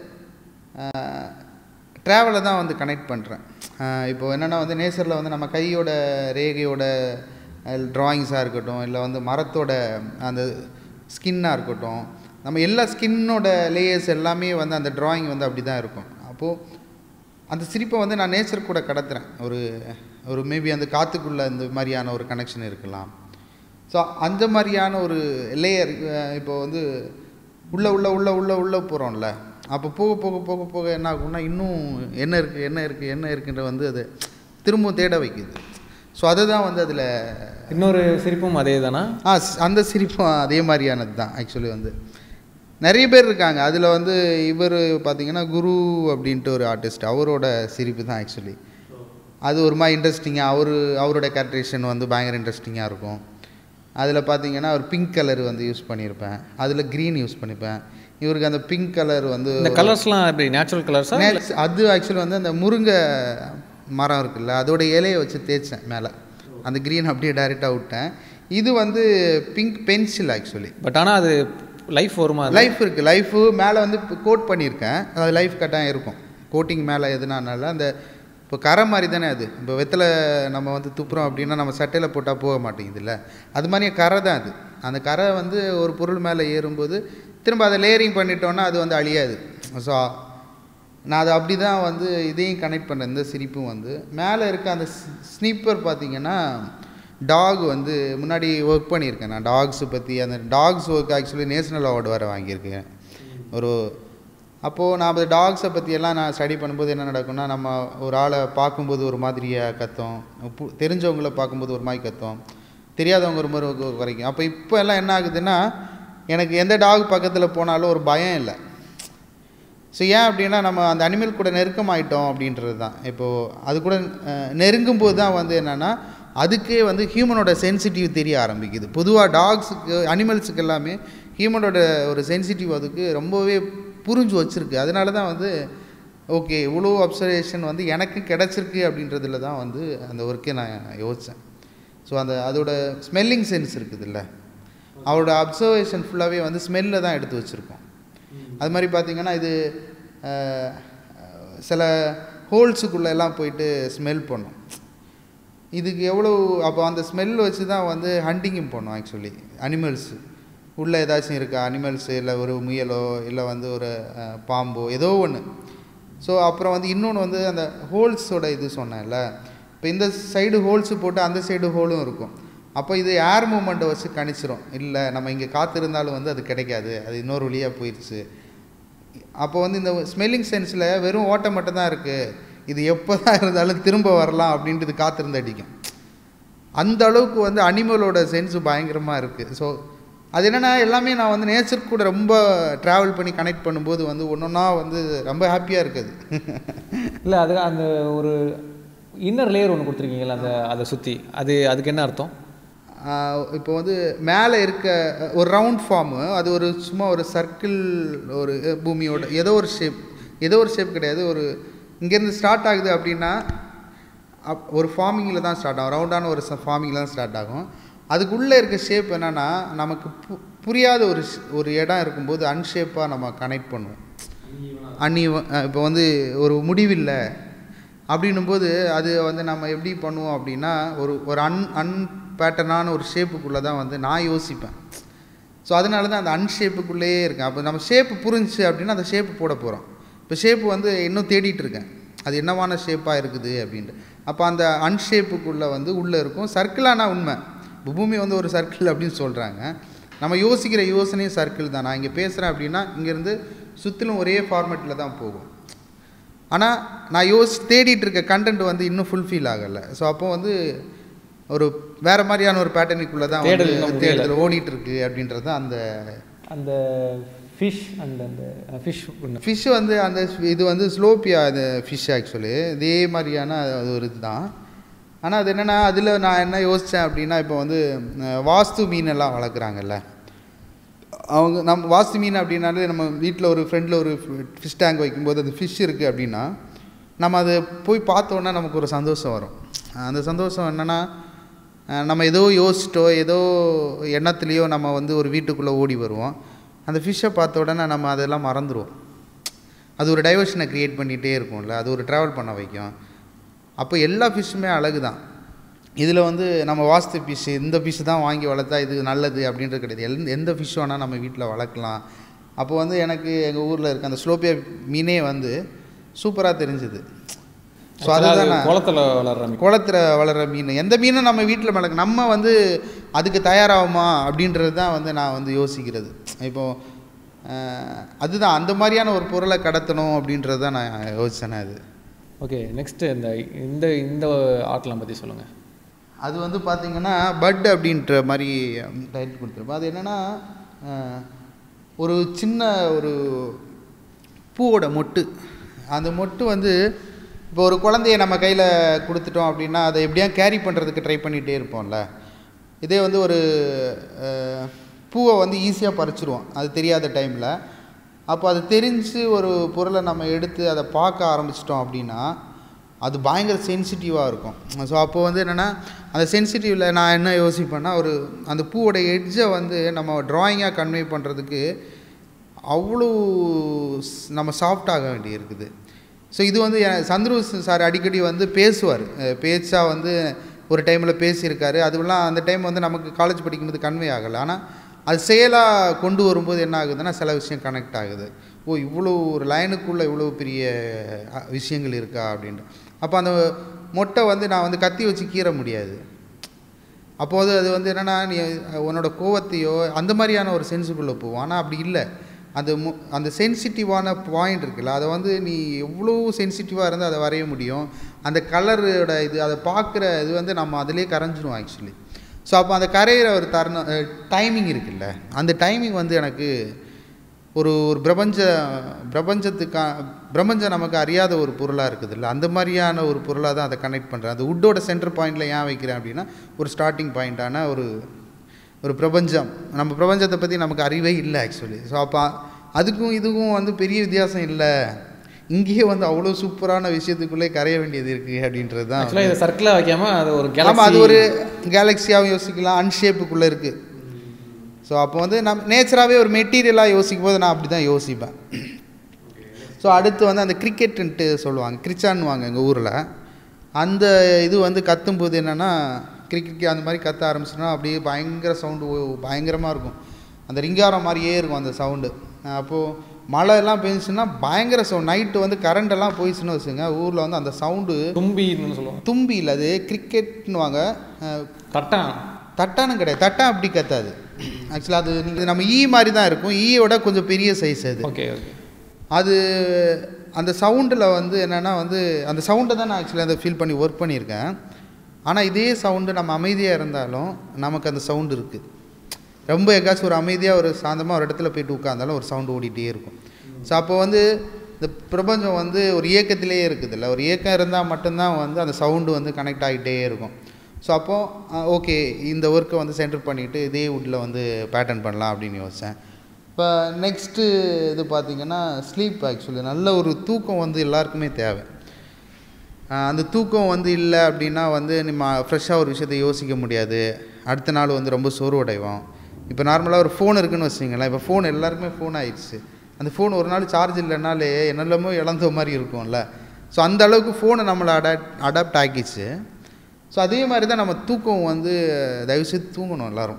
ட்ராவலை தான் வந்து கனெக்ட் பண்ணுறேன் இப்போ என்னென்னா வந்து நேச்சரில் வந்து நம்ம கையோட ரேகையோட ட்ராயிங்ஸாக இருக்கட்டும் இல்லை வந்து மரத்தோட அந்த ஸ்கின்னாக இருக்கட்டும் நம்ம எல்லா ஸ்கின்னோட லேயர்ஸ் எல்லாமே வந்து அந்த drawing வந்து அப்படி தான் இருக்கும் அப்போது அந்த சிரிப்பை வந்து நான் நேச்சர் கூட கடத்துறேன் ஒரு ஒரு மேபி அந்த காற்றுக்குள்ளே இந்த மாதிரியான ஒரு கனெக்ஷன் இருக்கலாம் ஸோ அந்த மாதிரியான ஒரு லேயர் இப்போ வந்து உள்ளே உள்ள உள்ள உள்ள உள்ளே போகிறோம்ல அப்போ போக போக போக போக என்ன ஆகும்னா இன்னும் என்ன இருக்குது என்ன இருக்குது என்ன இருக்குன்ற வந்து அது திரும்ப தேட வைக்குது ஸோ அதை தான் வந்து அதில் இன்னொரு சிரிப்பும் அதே தானா ஆ ஸ்- அந்த சிரிப்பும் அதே மாதிரியானது தான் ஆக்சுவலி வந்து நிறைய பேர் இருக்காங்க அதில் வந்து இவர் பார்த்தீங்கன்னா குரு அப்படின்ட்டு ஒரு ஆர்டிஸ்ட் அவரோட சிரிப்பு தான் ஆக்சுவலி அது ஒரு மாதிரி இன்ட்ரெஸ்டிங்காக அவர் அவரோட கேரக்டரேஷன் வந்து பயங்கர இன்ட்ரெஸ்டிங்காக இருக்கும் அதில் பார்த்தீங்கன்னா ஒரு பிங்க் கலர் வந்து யூஸ் பண்ணியிருப்பேன் அதில் க்ரீன் யூஸ் பண்ணிப்பேன் இவருக்கு அந்த பிங்க் கலர் வந்து இந்த கலர்ஸ்லாம் எப்படி நேச்சுரல் கலர்ஸா நேட்ஸ் அது ஆக்சுவலி வந்து அந்த முருங்கை மரம் இருக்குல்ல அதோட இலையை வச்சு தேய்ச்சேன் மேலே அந்த க்ரீன் அப்படியே டைரெக்டாக விட்டேன் இது வந்து பிங்க் பென்சில் ஆக்சுவலி பட் ஆனால் அது லைஃப் வருமா அது? லைஃப் இருக்குது லைஃபு மேலே வந்து கோட் பண்ணியிருக்கேன் அது லைஃப் கட்டாயம் இருக்கும் கோட்டிங் மேலே எதுனால அந்த இப்போ கரை மாதிரி தானே அது இப்போ வெத்தலை நம்ம வந்து துப்புறோம் அப்படின்னா நம்ம சட்டையில் போட்டால் போக மாட்டேங்குதுல்ல அது மாதிரியே கரை தான் அது அந்த கரை வந்து ஒரு பொருள் மேலே ஏறும்போது திரும்ப அதை லேயரிங் பண்ணிட்டோன்னா அது வந்து அழியாது ஸோ நான் அதை அப்படி தான் வந்து இதையும் கனெக்ட் பண்ணேன் இந்த சிரிப்பும் வந்து மேலே இருக்க அந்த ஸ்னீப்பர் பார்த்தீங்கன்னா டாக் வந்து முன்னாடி ஒர்க் பண்ணியிருக்கேன் நான் டாக்ஸை பற்றி அந்த டாக்ஸ் ஒர்க் ஆக்சுவலி நேஷனல் அவார்டு வேறு வாங்கியிருக்கேன் ஒரு அப்போது நான் அந்த டாக்ஸை பற்றியெல்லாம் நான் ஸ்டடி பண்ணும்போது என்ன நடக்கும்னா நம்ம ஒரு ஆளை பார்க்கும்போது ஒரு மாதிரியாக கத்தும் பு- தெரிஞ்சவங்கள பார்க்கும்போது ஒரு மாதிரி கத்தும் தெரியாதவங்க ஒரு மாதிரி ஒரு வரைக்கும் அப்போ இப்போ எல்லாம் என்ன ஆகுதுன்னா எனக்கு எந்த டாக் பக்கத்தில் போனாலும் ஒரு பயம் இல்லை ஸோ ஏன் அப்படின்னா நம்ம அந்த அனிமல் கூட நெருக்கமாயிட்டோம் அப்படின்றது தான் இப்போது அது கூட அஹ், நெருங்கும்போது தான் வந்து என்னென்னா அதுக்கே வந்து ஹியூமனோட சென்சிட்டிவ் தெரிய ஆரம்பிக்குது பொதுவாக டாக்ஸுக்கு அனிமல்ஸுக்கு எல்லாமே ஹியூமனோட ஒரு சென்சிட்டிவ் அதுக்கு ரொம்பவே புரிஞ்சு வச்சுருக்கு அதனால தான் வந்து ஓகே இவ்வளோ அப்சர்வேஷன் வந்து எனக்கு கிடச்சிருக்கு அப்படின்றதுல தான் வந்து அந்த ஒர்க்கே நான் யோசித்தேன் ஸோ அந்த அதோட ஸ்மெல்லிங் சென்ஸ் இருக்குதுல்ல அவரோட அப்சர்வேஷன் ஃபுல்லாகவே வந்து ஸ்மெல்லில் தான் எடுத்து வச்சுருக்கோம் அது மாதிரி பார்த்தீங்கன்னா இது அஹ், சில ஹோல்ஸுக்குள்ளே எல்லாம் போயிட்டு ஸ்மெல் பண்ணும் இதுக்கு எவ்வளோ அப்போ அந்த ஸ்மெல் வச்சு தான் வந்து ஹண்டிங்கும் பண்ணோம் ஆக்சுவலி அனிமல்ஸு உள்ளே ஏதாச்சும் இருக்கா அனிமல்ஸு இல்லை ஒரு முயலோ இல்லை வந்து ஒரு அஹ், பாம்போ ஏதோ ஒன்று ஸோ அப்புறம் வந்து இன்னொன்று வந்து அந்த ஹோல்ஸோட இது சொன்னேன்ல இப்போ இந்த சைடு ஹோல்ஸு போட்டு அந்த சைடு ஹோலும் இருக்கும் அப்போ இது ஏர் மூமெண்ட்டை வச்சு கணிச்சிரும் இல்லை நம்ம இங்கே காற்று இருந்தாலும் வந்து அது கிடைக்காது அது இன்னொரு வழியாக போயிடுச்சு அப்போ வந்து இந்த ஸ்மெல்லிங் சென்ஸில் வெறும் ஓட்டம் மட்டும் தான் இருக்குது இது எப்போ தான் இருந்தாலும் திரும்ப வரலாம் அப்படின்ட்டு இது காத்திருந்து அடிக்கும் அந்த அளவுக்கு வந்து அனிமலோட சென்ஸ் பயங்கரமாக இருக்குது ஸோ அது என்னென்னா எல்லாமே நான் வந்து நேச்சர் கூட ரொம்ப ட்ராவல் பண்ணி கனெக்ட் பண்ணும்போது வந்து ஒன்று ஒன்றா வந்து ரொம்ப ஹாப்பியாக இருக்குது இல்லை அது அந்த ஒரு இன்னர் லேயர் ஒன்று கொடுத்துருக்கீங்களா அந்த அதை சுற்றி அது அதுக்கு என்ன அர்த்தம் ஆஹ் இப்போ வந்து மேலே இருக்க ஒரு ரவுண்ட் ஃபார்மு அது ஒரு சும்மா ஒரு சர்க்கிள் ஒரு பூமியோட ஏதோ ஒரு ஷேப் ஏதோ ஒரு ஷேப் கிடையாது ஒரு இங்கேருந்து ஸ்டார்ட் ஆகுது அப்படின்னா அப் ஒரு ஃபார்மிங்கில் தான் ஸ்டார்ட் ஆகும் ரவுண்டான ஒரு ஃபார்மிங்கில் தான் ஸ்டார்ட் ஆகும் அதுக்குள்ளே இருக்க ஷேப் என்னென்னா நமக்கு பு புரியாத ஒரு ஷ்- ஒரு இடம் இருக்கும்போது அன்ஷேப்பாக நம்ம கனெக்ட் பண்ணுவோம் அன்னி இப்போ வந்து ஒரு முடிவில்லை அப்படின்னும் போது அது வந்து நம்ம எப்படி பண்ணுவோம் அப்படின்னா ஒரு ஒரு அன் அன் பேட்டர்னான ஒரு ஷேப்புக்குள்ளே தான் வந்து நான் யோசிப்பேன் ஸோ அதனால தான் அந்த அன்ஷேப்புக்குள்ளேயே இருக்கேன் அப்போ நம்ம ஷேப்பு புரிஞ்சுச்சு அப்படின்னா அந்த ஷேப்பு போட போகிறோம் இப்போ ஷேப்பு வந்து இன்னும் தேடிட்டு இருக்கேன் அது என்னவான ஷேப்பாக இருக்குது அப்படின்ட்டு அப்போ அந்த அன்ஷேப்புக்குள்ளே வந்து உள்ளே இருக்கும் சர்க்கிளானா உண்மை இப்போ பூமி வந்து ஒரு சர்க்கிள் அப்படின்னு சொல்கிறாங்க நம்ம யோசிக்கிற யோசனையும் சர்க்கிள் தான் நான் இங்கே பேசுகிறேன் அப்படின்னா இங்கேருந்து சுற்றிலும் ஒரே ஃபார்மேட்டில் தான் போகும் ஆனால் நான் யோசி தேடிட்டு இருக்க கண்டென்ட் வந்து இன்னும் ஃபுல்ஃபில் ஆகலை ஸோ அப்போ வந்து ஒரு வேறு மாதிரியான ஒரு பேட்டர்னுக்குள்ளே தான் தேடல் வந்து இன்னும் முடியல. தேடுதல் ஓடிட்டு இருக்கு அப்படின்றது தான் அந்த அந்த ஃபிஷ் அண்ட் அந்த ஃபிஷ் ஒன்று ஃபிஷ் வந்து அந்த இது வந்து ஸ்லோப்பியா அது ஃபிஷ் ஆக்சுவலி இதே மாதிரியான அது ஒரு இதுதான் ஆனால் அது என்னென்னா அதில் நான் என்ன யோசித்தேன் அப்படின்னா இப்போ வந்து அஹ், வாஸ்து மீனெல்லாம் வளர்க்குறாங்கல்ல அவங்க நம்ம வாஸ்து மீன் அப்படின்னாலே நம்ம வீட்டில் ஒரு ஃப்ரெண்டில் ஒரு ஃபிஷ் டேங்க் வைக்கும்போது அது ஃபிஷ் இருக்குது அப்படின்னா நம்ம அதை போய் பார்த்தோன்னா நமக்கு ஒரு சந்தோஷம் வரும் அந்த சந்தோஷம் என்னென்னா அஹ், நம்ம ஏதோ யோசிச்சிட்டோ ஏதோ எண்ணத்துலேயோ நம்ம வந்து ஒரு வீட்டுக்குள்ளே ஓடி வருவோம் அந்த ஃபிஷ்ஷை பார்த்த உடனே நம்ம அதெல்லாம் மறந்துடுவோம் அது ஒரு டைவர்ஷனை க்ரியேட் பண்ணிகிட்டே இருக்கும்ல அது ஒரு ட்ராவல் பண்ண வைக்கும் அப்போ எல்லா ஃபிஷ்ஷுமே அழகு தான் இதில் வந்து நம்ம வாஸ்து ஃபிஷ் இந்த ஃபிஷ் தான் வாங்கி வளர்த்தா இது நல்லது அப்படின்றது கிடையாது எந்த எந்த ஃபிஷ் வேணால் நம்ம வீட்டில் வளர்க்கலாம் அப்போ வந்து எனக்கு எங்கள் ஊரில் இருக்க அந்த ஸ்லோப்பியா மீனே வந்து சூப்பராக தெரிஞ்சுது ஸோ அதுதான் நான் குளத்தில் வளர்ற மீன் குளத்துல வளர்கிற மீன் எந்த மீனும் நம்ம வீட்டில் வளர்க்க நம்ம வந்து அதுக்கு தயாராகுமா அப்படின்றது தான் வந்து நான் வந்து யோசிக்கிறது இப்போது அஹ், அதுதான் அந்த மாதிரியான ஒரு பொருளை கடத்தணும் அப்படின்றது தான் நான் யோசிச்சேன் அது ஓகே நெக்ஸ்ட்டு இந்த இந்த இந்த ஆர்ட்லாம் பற்றி சொல்லுங்கள் அது வந்து பார்த்திங்கன்னா பட் அப்படின்ற மாதிரி டைட்டில் கொடுத்துருப்போம் அது என்னென்னா ஒரு சின்ன ஒரு பூவோட மொட்டு அந்த மொட்டு வந்து இப்போ ஒரு குழந்தைய நம்ம கையில் கொடுத்துட்டோம் அப்படின்னா அதை எப்படியா கேரி பண்ணுறதுக்கு ட்ரை பண்ணிகிட்டே இருப்போம்ல இதே வந்து ஒரு அஹ், பூவை வந்து ஈஸியாக பறிச்சிருவோம் அது தெரியாத டைமில் அப்போ அது தெரிஞ்சு ஒரு பொருளை நம்ம எடுத்து அதை பார்க்க ஆரம்பிச்சிட்டோம் அப்படின்னா அது பயங்கர சென்சிட்டிவாக இருக்கும் ஸோ அப்போ வந்து என்னென்னா அந்த சென்சிட்டிவில் நான் என்ன யோசிப்பேன்னா ஒரு அந்த பூவோட எட்ஜை வந்து நம்ம ட்ராயிங்காக கன்வே பண்ணுறதுக்கு அவ்வளோ ஸ்- நம்ம சாஃப்ட் ஆக வேண்டி இருக்குது ஸோ இது வந்து எ- சந்துரு சார் அடிக்கடி வந்து பேசுவார் பேச்சாக வந்து ஒரு டைமில் பேசியிருக்காரு அதுவெல்லாம் அந்த டைம் வந்து நமக்கு காலேஜ் படிக்கும்போது கன்வே ஆகலை ஆனால் அது செயலாக கொண்டு வரும்போது என்ன ஆகுதுன்னா சில விஷயம் கனெக்ட் ஆகுது ஓ இவ்வளோ ஒரு லைனுக்குள்ளே இவ்வளோ பெரிய அ, விஷயங்கள் இருக்கா அப்படின்ட்டு அப்போ அந்த மொட்டை வந்து நான் வந்து கத்தி வச்சு கீற முடியாது அப்போது அது வந்து என்னென்னா நீ உன்னோட கோவத்தையோ அந்த மாதிரியான ஒரு சென்ஸுக்குள்ளே போவோம் ஆனால் அப்படி இல்லை அந்த மு அந்த சென்சிட்டிவான பாயிண்ட் இருக்குல்ல அதை வந்து நீ எவ்வளோ சென்சிட்டிவாக இருந்தால் அதை வரைய முடியும் அந்த கலரோட இது அதை பார்க்குற இது வந்து நம்ம அதிலே கரைஞ்சிரும் ஆக்சுவலி ஸோ அப்போ அந்த கரையிற ஒரு தருணம் டைமிங் இருக்குல்ல அந்த டைமிங் வந்து எனக்கு ஒரு ஒரு பிரபஞ்ச பிரபஞ்சத்துக்கா பிரபஞ்சம் நமக்கு அறியாத ஒரு பொருளாக இருக்குதுல்ல அந்த மாதிரியான ஒரு பொருளாக தான் அதை கனெக்ட் பண்ணுறேன் அந்த உட்டோட சென்டர் பாயிண்டில் ஏன் வைக்கிறேன் அப்படின்னா ஒரு ஸ்டார்டிங் பாயிண்ட்டான ஒரு ஒரு பிரபஞ்சம் நம்ம பிரபஞ்சத்தை பற்றி நமக்கு அறிவே இல்லை ஆக்சுவலி ஸோ அப்போ அதுக்கும் இதுக்கும் வந்து பெரிய வித்தியாசம் இல்லை இங்கேயே வந்து அவ்வளோ சூப்பரான விஷயத்துக்குள்ளே கரைய வேண்டியது இருக்குது அப்படின்றது தான் ஆக்சுவலாக இதை சர்க்கிளாக வைக்காமல் அது ஒரு ஆமாம் அது கேலக்ஸி ஒரு கேலக்ஸியாகவும் யோசிக்கலாம் அன்ஷேப்புக்குள்ளே இருக்குது ஸோ அப்போ வந்து நம்ம நேச்சராகவே ஒரு மெட்டீரியலாக யோசிக்கும் போது நான் அப்படி தான் யோசிப்பேன் ஸோ அடுத்து வந்து அந்த கிரிக்கெட்டுன்ட்டு சொல்லுவாங்க கிரிச்சான்னுவாங்க எங்கள் ஊரில் அந்த இது வந்து கத்தும்போது என்னென்னா கிரிக்கெட் அந்த மாதிரி கத்த ஆரம்பிச்சுன்னா அப்படியே பயங்கர சவுண்டு பயங்கரமாக இருக்கும் அந்த ரிங்காரம் மாதிரியே இருக்கும் அந்த சவுண்டு அப்போது மழை எல்லாம் பெஞ்சுச்சுன்னா பயங்கர சவுண்ட் நைட்டு வந்து கரண்ட் எல்லாம் போயிடுச்சுன்னு வச்சுங்க ஊரில் வந்து அந்த சவுண்டு தும்பின்னு சொல்லுவாங்க தும்பி இல்லை அது கிரிக்கெட்னுவாங்க அஹ், தட்டான் தட்டானும் கிடையாது தட்டா அப்படி கத்தாது ஆக்சுவலாக அது நீங்கள் நம்ம ஈ மாதிரி தான் இருக்கும் ஈயோட கொஞ்சம் பெரிய சைஸ் அது ஓகே ஓகே அது அந்த சவுண்டில் வந்து என்னென்னா வந்து அந்த சவுண்டை தான் நான் ஆக்சுவலாக அதை ஃபீல் பண்ணி ஒர்க் பண்ணியிருக்கேன் ஆனால் இதே சவுண்டு நம்ம அமைதியாக இருந்தாலும் நமக்கு அந்த சவுண்டு இருக்குது ரொம்ப எங்காச்சும் ஒரு அமைதியாக ஒரு சாந்தமாக ஒரு இடத்துல போயிட்டு உட்காந்தாலும் ஒரு சவுண்டு ஓடிட்டே இருக்கும் ஸோ அப்போ வந்து இந்த பிரபஞ்சம் வந்து ஒரு இயக்கத்திலேயே இருக்குதுல்ல ஒரு இயக்கம் இருந்தால் மட்டும்தான் வந்து அந்த சவுண்டு வந்து கனெக்ட் ஆகிட்டே இருக்கும் ஸோ அப்போது ஓகே இந்த ஒர்க்கை வந்து சென்டர் பண்ணிவிட்டு இதே வுட்டில் வந்து பேட்டர்ன் பண்ணலாம் அப்படின்னு யோசித்தேன் இப்போ நெக்ஸ்ட்டு இது பார்த்திங்கன்னா ஸ்லீப் ஆக்சுவலி நல்ல ஒரு தூக்கம் வந்து எல்லாருக்குமே தேவை ஆஹ் அந்த தூக்கம் வந்து இல்லை அப்படின்னா வந்து நம்ம ஃப்ரெஷ்ஷாக ஒரு விஷயத்தை யோசிக்க முடியாது அடுத்த நாள் வந்து ரொம்ப சோர்வடைவோம் இப்போ நார்மலாக ஒரு ஃபோன் இருக்குன்னு வச்சுங்களேன் இப்போ ஃபோன் எல்லாருக்குமே ஃபோன் ஆயிடுச்சு அந்த ஃபோன் ஒரு நாள் சார்ஜ் இல்லைனாலே என்னெல்லாமோ இழந்த மாதிரி இருக்கும்ல ஸோ அந்த அளவுக்கு ஃபோனை நம்மளை அடாப்ட் அடாப்ட் ஆக்கிச்சு ஸோ அதே மாதிரி தான் நம்ம தூக்கம் வந்து தயவுசெய்து தூங்கணும் எல்லாரும்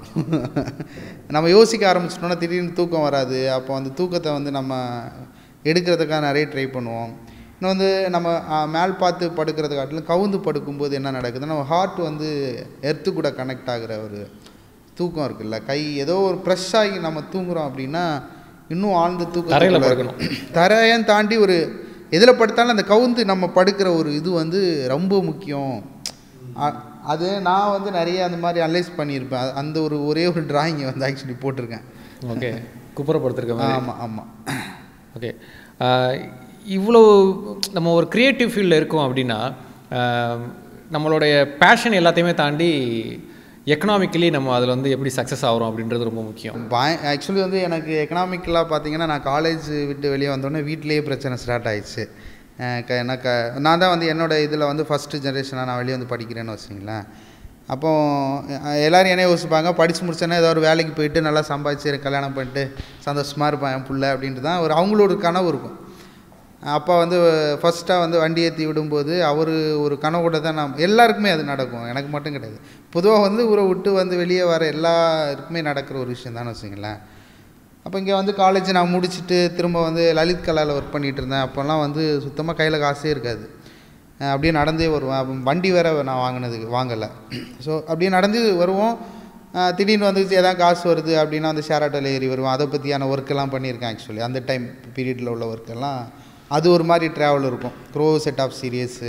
நம்ம யோசிக்க ஆரம்பிச்சிட்டோம்னா திடீர்னு தூக்கம் வராது அப்போ அந்த தூக்கத்தை வந்து நம்ம எடுக்கிறதுக்காக நிறைய ட்ரை பண்ணுவோம் இன்னும் வந்து நம்ம ஆ, மேல் பார்த்து படுக்கிறத காட்டிலும் கவுந்து படுக்கும்போது என்ன நடக்குதுன்னா நம்ம ஹார்ட் வந்து எர்த்து கூட கனெக்ட் ஆகுற ஒரு தூக்கம் இருக்குல்ல கை ஏதோ ஒரு ப்ரெஷ் ஆகி நம்ம தூங்குறோம் அப்படின்னா இன்னும் ஆழ்ந்த தரையில தூக்கம் படுக்கணும். தரையன் தாண்டி ஒரு எதில் படுத்தாலும் அந்த கவுந்து நம்ம படுக்கிற ஒரு இது வந்து ரொம்ப முக்கியம் அ- அது நான் வந்து நிறைய அந்த மாதிரி அனலைஸ் பண்ணியிருப்பேன் அ- அந்த ஒரு ஒரே ஒரு டிராயிங்கை வந்து ஆக்சுவலி போட்டிருக்கேன் ஓகே குப்புறப்படுத்திருக்க மாதிரி ஆமாம் ஆமாம் ஓகே இவ்வளோ நம்ம ஒரு க்ரியேட்டிவ் ஃபீல்டில் இருக்கோம் அப்படின்னா ஆஹ், நம்மளுடைய பேஷன் எல்லாத்தையுமே தாண்டி எக்கனாமிக்கலி நம்ம அதில் வந்து எப்படி சக்ஸஸ் ஆகிறோம் அப்படின்றது ரொம்ப முக்கியம் பய ஆக்சுவலி வந்து எனக்கு எக்கனாமிக்கலாக பார்த்தீங்கன்னா நான் காலேஜ் விட்டு வெளியே வந்தோடனே வீட்டிலேயே பிரச்சனை ஸ்டார்ட் ஆயிடுச்சு அஹ் க என்ன க நான் தான் வந்து என்னோட இதில் வந்து ஃபஸ்ட்டு ஜென்ரேஷனாக நான் வெளியே வந்து படிக்கிறேன்னு வச்சுங்களேன் அப்போ அஹ் எல்லாரும் என்ன யோசிப்பாங்க படித்து முடிச்சோன்னே ஏதோ ஒரு வேலைக்கு போயிட்டு நல்லா சம்பாதிச்சு கல்யாணம் பண்ணிட்டு சந்தோஷமாக இருப்பான் என் புள்ள அப்படின்ட்டு தான் ஒரு அவங்களோட கனவு இருக்கும் அப்பா வந்து ஃபஸ்ட்டாக வந்து வண்டி ஏற்றி விடும்போது அவர் ஒரு கனவோட தான் நான் எல்லாருக்குமே அது நடக்கும் எனக்கு மட்டும் கிடையாது பொதுவாக வந்து ஊரை விட்டு வந்து வெளியே வர எல்லாருக்குமே நடக்கிற ஒரு விஷயம் தான் வச்சுங்களேன் அப்போ இங்கே வந்து காலேஜ் நான் முடிச்சுட்டு திரும்ப வந்து லலித் கலாவில் ஒர்க் பண்ணிகிட்டு இருந்தேன் அப்போல்லாம் வந்து சுத்தமாக கையில் காசே இருக்காது அஹ் அப்படியே நடந்தே வருவேன் அப்போ வண்டி வேற நான் வாங்கினதுக்கு வாங்கலை ஸோ அப்படியே நடந்து வருவோம் அஹ் திடீர்னு வந்து எதாவது காசு வருது அப்படின்னா வந்து ஷேர் ஆட்டோவில் ஏறி வருவோம் அதை பற்றியான ஒர்க்கெல்லாம் பண்ணியிருக்கேன் ஆக்சுவலி அந்த டைம் பீரியடில் உள்ள ஒர்க்கெல்லாம் அது ஒரு மாதிரி ட்ராவல் இருக்கும் க்ரோ செட் ஆஃப் சீரியஸு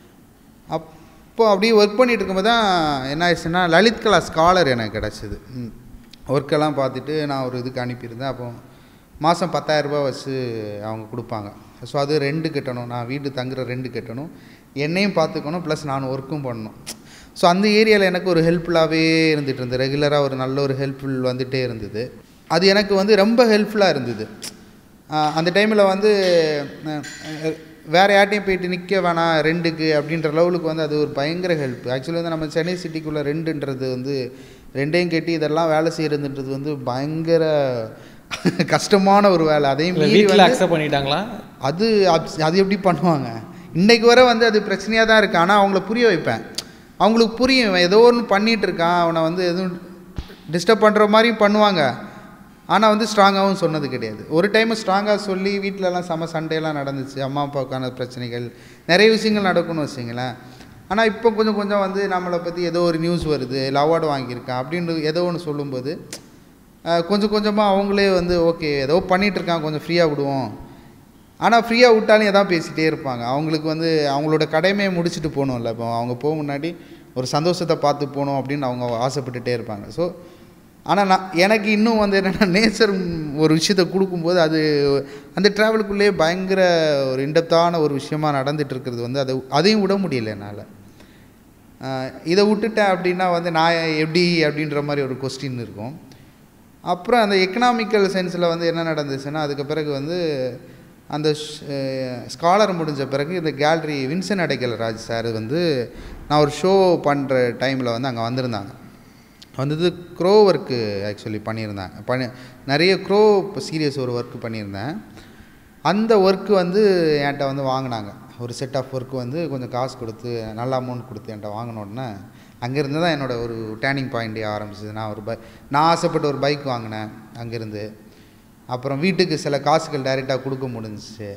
அப்போ அப்படியே ஒர்க் பண்ணிட்டு இருக்கும்போது தான் என்ன ஆயிடுச்சுன்னா லலித் கலா ஸ்காலர் எனக்கு கிடச்சிது ஒர்க்கெல்லாம் பார்த்துட்டு நான் ஒரு இதுக்கு அனுப்பியிருந்தேன் அப்போ மாதம் பத்தாயிரரூபா வச்சு அவங்க கொடுப்பாங்க ஸோ அது ரெண்டு கட்டணும் நான் வீட்டு தங்குற ரெண்டு கட்டணும் என்னையும் பார்த்துக்கணும் ப்ளஸ் நான் ஒர்க்கும் பண்ணணும் ஸோ அந்த ஏரியாவில் எனக்கு ஒரு ஹெல்ப்ஃபுல்லாகவே இருந்துகிட்டு இருந்தது ரெகுலராக ஒரு நல்ல ஒரு ஹெல்ப்ஃபுல் வந்துகிட்டே இருந்தது அது எனக்கு வந்து ரொம்ப ஹெல்ப்ஃபுல்லாக இருந்தது ஆஹ் அந்த டைமில் வந்து அஹ், அஹ், வேறு யார்ட்டையும் போயிட்டு நிற்க வேணாம் ரெண்டுக்கு அப்படின்ற லெவலுக்கு வந்து அது ஒரு பயங்கர ஹெல்ப் ஆக்சுவலி வந்து நம்ம சென்னை சிட்டிக்குள்ளே ரெண்டுன்றது வந்து ரெண்டையும் கட்டி இதெல்லாம் வேலை செய்கிறதுன்றது வந்து பயங்கர கஷ்டமான ஒரு வேலை அதையும் மீறி வீட்டில் வந்து அக்செப்ட் பண்ணிட்டாங்களா அது அப்- அது எப்படி பண்ணுவாங்க இன்னைக்கு வரை வந்து அது பிரச்சனையாக தான் இருக்குது ஆனால் அவங்கள புரிய வைப்பேன் அவங்களுக்கு புரியும் இவன் ஏதோ ஒன்று பண்ணிகிட்டு இருக்கான் அவனை வந்து எதுவும் டிஸ்டர்ப் பண்ணுற மாதிரியும் பண்ணுவாங்க ஆனால் வந்து ஸ்ட்ராங்காகவும் சொன்னது கிடையாது ஒரு டைம் ஸ்ட்ராங்காக சொல்லி வீட்டிலலாம் செம சண்டையெல்லாம் நடந்துச்சு அம்மா அப்பாவுக்கான பிரச்சனைகள் நிறைய விஷயங்கள் நடக்கும்னு வச்சுங்களேன் ஆனால் இப்போ கொஞ்சம் கொஞ்சம் வந்து நம்மளை பற்றி ஏதோ ஒரு நியூஸ் வருது இல்லை அவார்டு வாங்கியிருக்கான் அப்படின்னு ஏதோ ஒன்று சொல்லும்போது அஹ், கொஞ்சம் கொஞ்சமாக அவங்களே வந்து ஓகே ஏதோ பண்ணிகிட்டு இருக்கான் கொஞ்சம் ஃப்ரீயாக விடுவோம் ஆனால் ஃப்ரீயாக விட்டாலும் எதாவது பேசிகிட்டே இருப்பாங்க அவங்களுக்கு வந்து அவங்களோட கடமையை முடிச்சுட்டு போகணும்ல இப்போ அவங்க போக முன்னாடி ஒரு சந்தோஷத்தை பார்த்து போகணும் அப்படின்னு அவங்க ஆசைப்பட்டுட்டே இருப்பாங்க ஸோ ஆனால் நான் எனக்கு இன்னும் வந்து என்னென்னா நேச்சர் ஒரு விஷயத்தை கொடுக்கும்போது அது அந்த ட்ராவலுக்குள்ளேயே பயங்கர ஒரு இன்டெப்த்தான ஒரு விஷயமா நடந்துட்டு இருக்கிறது வந்து அதை அதையும் விட முடியல என்னால் அஹ் இதை விட்டுட்டேன் அப்படின்னா வந்து நான் எப்படி அப்படின்ற மாதிரி ஒரு கொஸ்டின் இருக்கும் அப்புறம் அந்த எக்கனாமிக்கல் சென்ஸில் வந்து என்ன நடந்துச்சுன்னா அதுக்கு பிறகு வந்து அந்த ஸ்காலர் முடிஞ்ச பிறகு இந்த gallery Vincent Adaikal Raj sir வந்து நான் ஒரு ஷோ பண்ணுற டைமில் வந்து அங்கே வந்திருந்தாங்க வந்தது க்ரோ ஒர்க்கு ஆக்சுவலி பண்ணியிருந்தாங்க பண்ணி நிறைய க்ரோ சீரியஸ் ஒரு ஒர்க் பண்ணியிருந்தேன் அந்த ஒர்க்கு வந்து என்கிட்ட வந்து வாங்கினாங்க ஒரு செட் ஆஃப் ஒர்க்கு வந்து கொஞ்சம் காசு கொடுத்து நல்ல அமௌண்ட் கொடுத்து என்கிட்ட வாங்கின உடனே அங்கேருந்து தான் என்னோடய ஒரு டேர்னிங் பாயிண்டே ஆரம்பிச்சது நான் ஒரு பை நான் ஆசைப்பட்டு ஒரு பைக் வாங்கினேன் அங்கேருந்து அப்புறம் வீட்டுக்கு சில காசுகள் டைரெக்டாக கொடுக்க முடிஞ்சிச்சு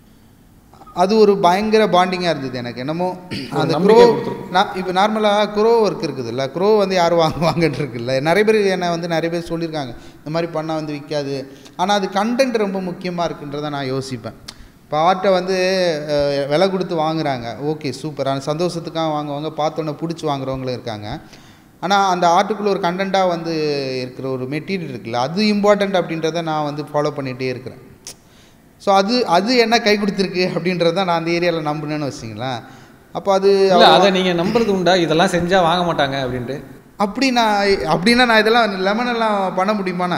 அது ஒரு பயங்கர பாண்டிங்காக இருந்தது எனக்கு என்னமோ அந்த க்ரோ நான் இப்போ நார்மலாக க்ரோ ஒர்க் இருக்குதுல்ல க்ரோ வந்து யாரும் வாங்குவாங்கன்னு இருக்குல்ல நிறைய பேர் என்னை வந்து நிறைய பேர் சொல்லியிருக்காங்க இந்த மாதிரி பண்ணால் வந்து விற்காது ஆனால் அது கண்டென்ட் ரொம்ப முக்கியமாக இருக்குன்றதை நான் யோசிப்பேன் இப்போ ஆர்ட்டை வந்து அஹ், விலை கொடுத்து வாங்குறாங்க ஓகே சூப்பர் அந்த சந்தோஷத்துக்காக வாங்குவாங்க பார்த்தோன்னே பிடிச்சி வாங்குறவங்களும் இருக்காங்க ஆனால் அந்த ஆர்ட்டுக்குள்ளே ஒரு கண்டென்ட்டாக வந்து இருக்கிற ஒரு மெட்டீரியல் இருக்குல்ல அது இம்பார்ட்டண்ட் அப்படின்றத நான் வந்து ஃபாலோ பண்ணிகிட்டே இருக்கிறேன் ஸோ அது அது என்ன கை கொடுத்துருக்கு அப்படின்றத நான் அந்த ஏரியாவில் நம்பினேன்னு வச்சிங்களேன் அப்போ அது இல்லை அதை நீங்கள் நம்புறது உண்டா இதெல்லாம் செஞ்சால் வாங்க மாட்டாங்க அப்படின்ட்டு அப்படி நான் அப்படின்னா நான் இதெல்லாம் லெமன் எல்லாம் பண்ண முடியுமாண்ணா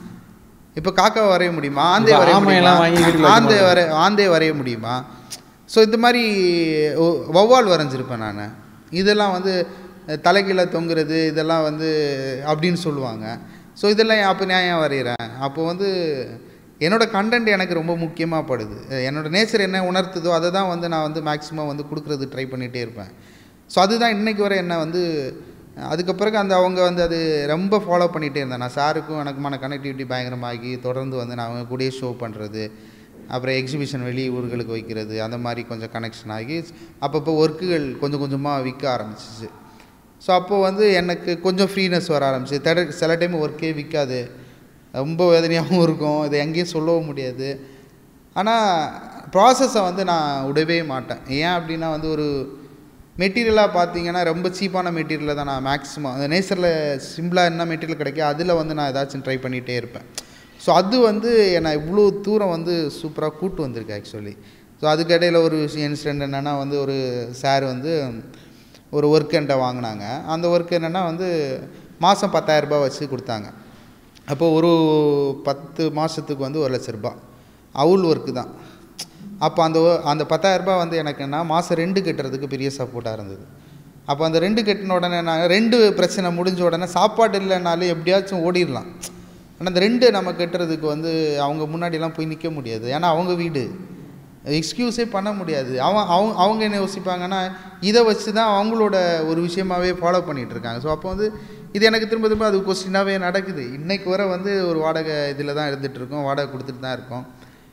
இப்போ காக்கா வரைய முடியுமா ஆந்தே இப்ப வரைய ஆமையெல்லாம் முடியுமா வாங்கி வீட்டுக்குள்ள ஆந்தே வரைய ஆந்தே வரைய முடியுமா ஸோ இந்த மாதிரி ஒ- வௌவால் வரைஞ்சிருப்பேன் நான் இதெல்லாம் வந்து அஹ், தலைகீழ தொங்குறது இதெல்லாம் வந்து அப்படின்னு சொல்லுவாங்க ஸோ இதெல்லாம் அப்போ நான் ஏன் வரைகிறேன் அப்போ வந்து என்னோட கண்டென்ட் எனக்கு ரொம்ப முக்கியமாக படுது அஹ், என்னோட நேச்சர் என்ன உணர்த்துதோ அதை தான் வந்து நான் வந்து மேக்ஸிமம் வந்து கொடுக்குறது ட்ரை பண்ணிகிட்டே இருப்பேன் ஸோ அதுதான் இன்னைக்கு வரை என்ன வந்து அதுக்கு பிறகு அந்த அவங்க வந்து அது ரொம்ப ஃபாலோ பண்ணிகிட்டே இருந்தேன் நான் சாருக்கும் எனக்குமான கனெக்டிவிட்டி பயங்கரமாகி தொடர்ந்து வந்து நான் அவங்க கூடயே ஷோ பண்ணுறது அப்புறம் எக்ஸிபிஷன் வெளி ஊர்களுக்கு வைக்கிறது அந்த மாதிரி கொஞ்சம் கனெக்ஷன் ஆகி அப்பப்போ ஒர்க்குகள் கொஞ்சம் கொஞ்சமாக விற்க ஆரம்பிச்சிச்சு ஸோ அப்போது வந்து எனக்கு கொஞ்சம் ஃப்ரீனஸ் வர ஆரம்பிச்சு தட சில டைம் ஒர்க்கே விற்காது ரொம்ப வேதனையாகவும் இருக்கும் இதை எங்கேயும் சொல்லவும் முடியாது ஆனால் ப்ராசஸை வந்து நான் விடவே மாட்டேன் ஏன் அப்படின்னா வந்து ஒரு மெட்டீரியலாக பார்த்தீங்கன்னா ரொம்ப சீப்பான மெட்டீரியலை தான் நான் மேக்ஸிமம் அந்த நேச்சரில் சிம்பிளாக என்ன மெட்டீரியல் கிடைக்கும் அதில் வந்து நான் ஏதாச்சும் ட்ரை பண்ணிகிட்டே இருப்பேன் ஸோ அது வந்து என்னை இவ்வளோ தூரம் வந்து சூப்பராக கூட்டு வந்திருக்கு ஆக்சுவலி ஸோ அதுக்கு இடையில ஒரு இன்சிடென்ட் என்னென்னா வந்து ஒரு சார் வந்து ஒரு ஒர்க் என்கிட்ட வாங்கினாங்க அந்த ஒர்க் என்னென்னா வந்து மாதம் பத்தாயிரரூபா வச்சு கொடுத்தாங்க அப்போ ஒரு பத்து மாதத்துக்கு வந்து ஒரு லட்ச ரூபாய் அவுல் ஒர்க்கு தான் அப்போ அந்த ஒ- அந்த பத்தாயிரரூபா வந்து எனக்கு என்ன மாதம் ரெண்டு கட்டுறதுக்கு பெரிய சப்போர்ட்டாக இருந்தது அப்போ அந்த ரெண்டு கட்டின உடனே நான் ரெண்டு பிரச்சனை முடிஞ்ச உடனே சாப்பாடு இல்லைனாலும் எப்படியாச்சும் ஓடிடலாம் ஆனால் அந்த ரெண்டு நம்ம கட்டுறதுக்கு வந்து அவங்க முன்னாடிலாம் போய் நிற்க முடியாது ஏன்னா அவங்க வீடு எக்ஸ்கியூஸே பண்ண முடியாது அவன் அவங்க அவங்க என்ன யோசிப்பாங்கன்னா இதை வச்சு தான் அவங்களோட ஒரு விஷயமாவே ஃபாலோ பண்ணிகிட்டு இருக்காங்க ஸோ அப்போ வந்து இது எனக்கு திரும்ப திரும்ப அது கொஸ்டினாகவே நடக்குது இன்னைக்கு வரை வந்து ஒரு வாடகை இதில் தான் இருந்துகிட்டு இருக்கோம் வாடகை கொடுத்துட்டு தான் இருக்கோம்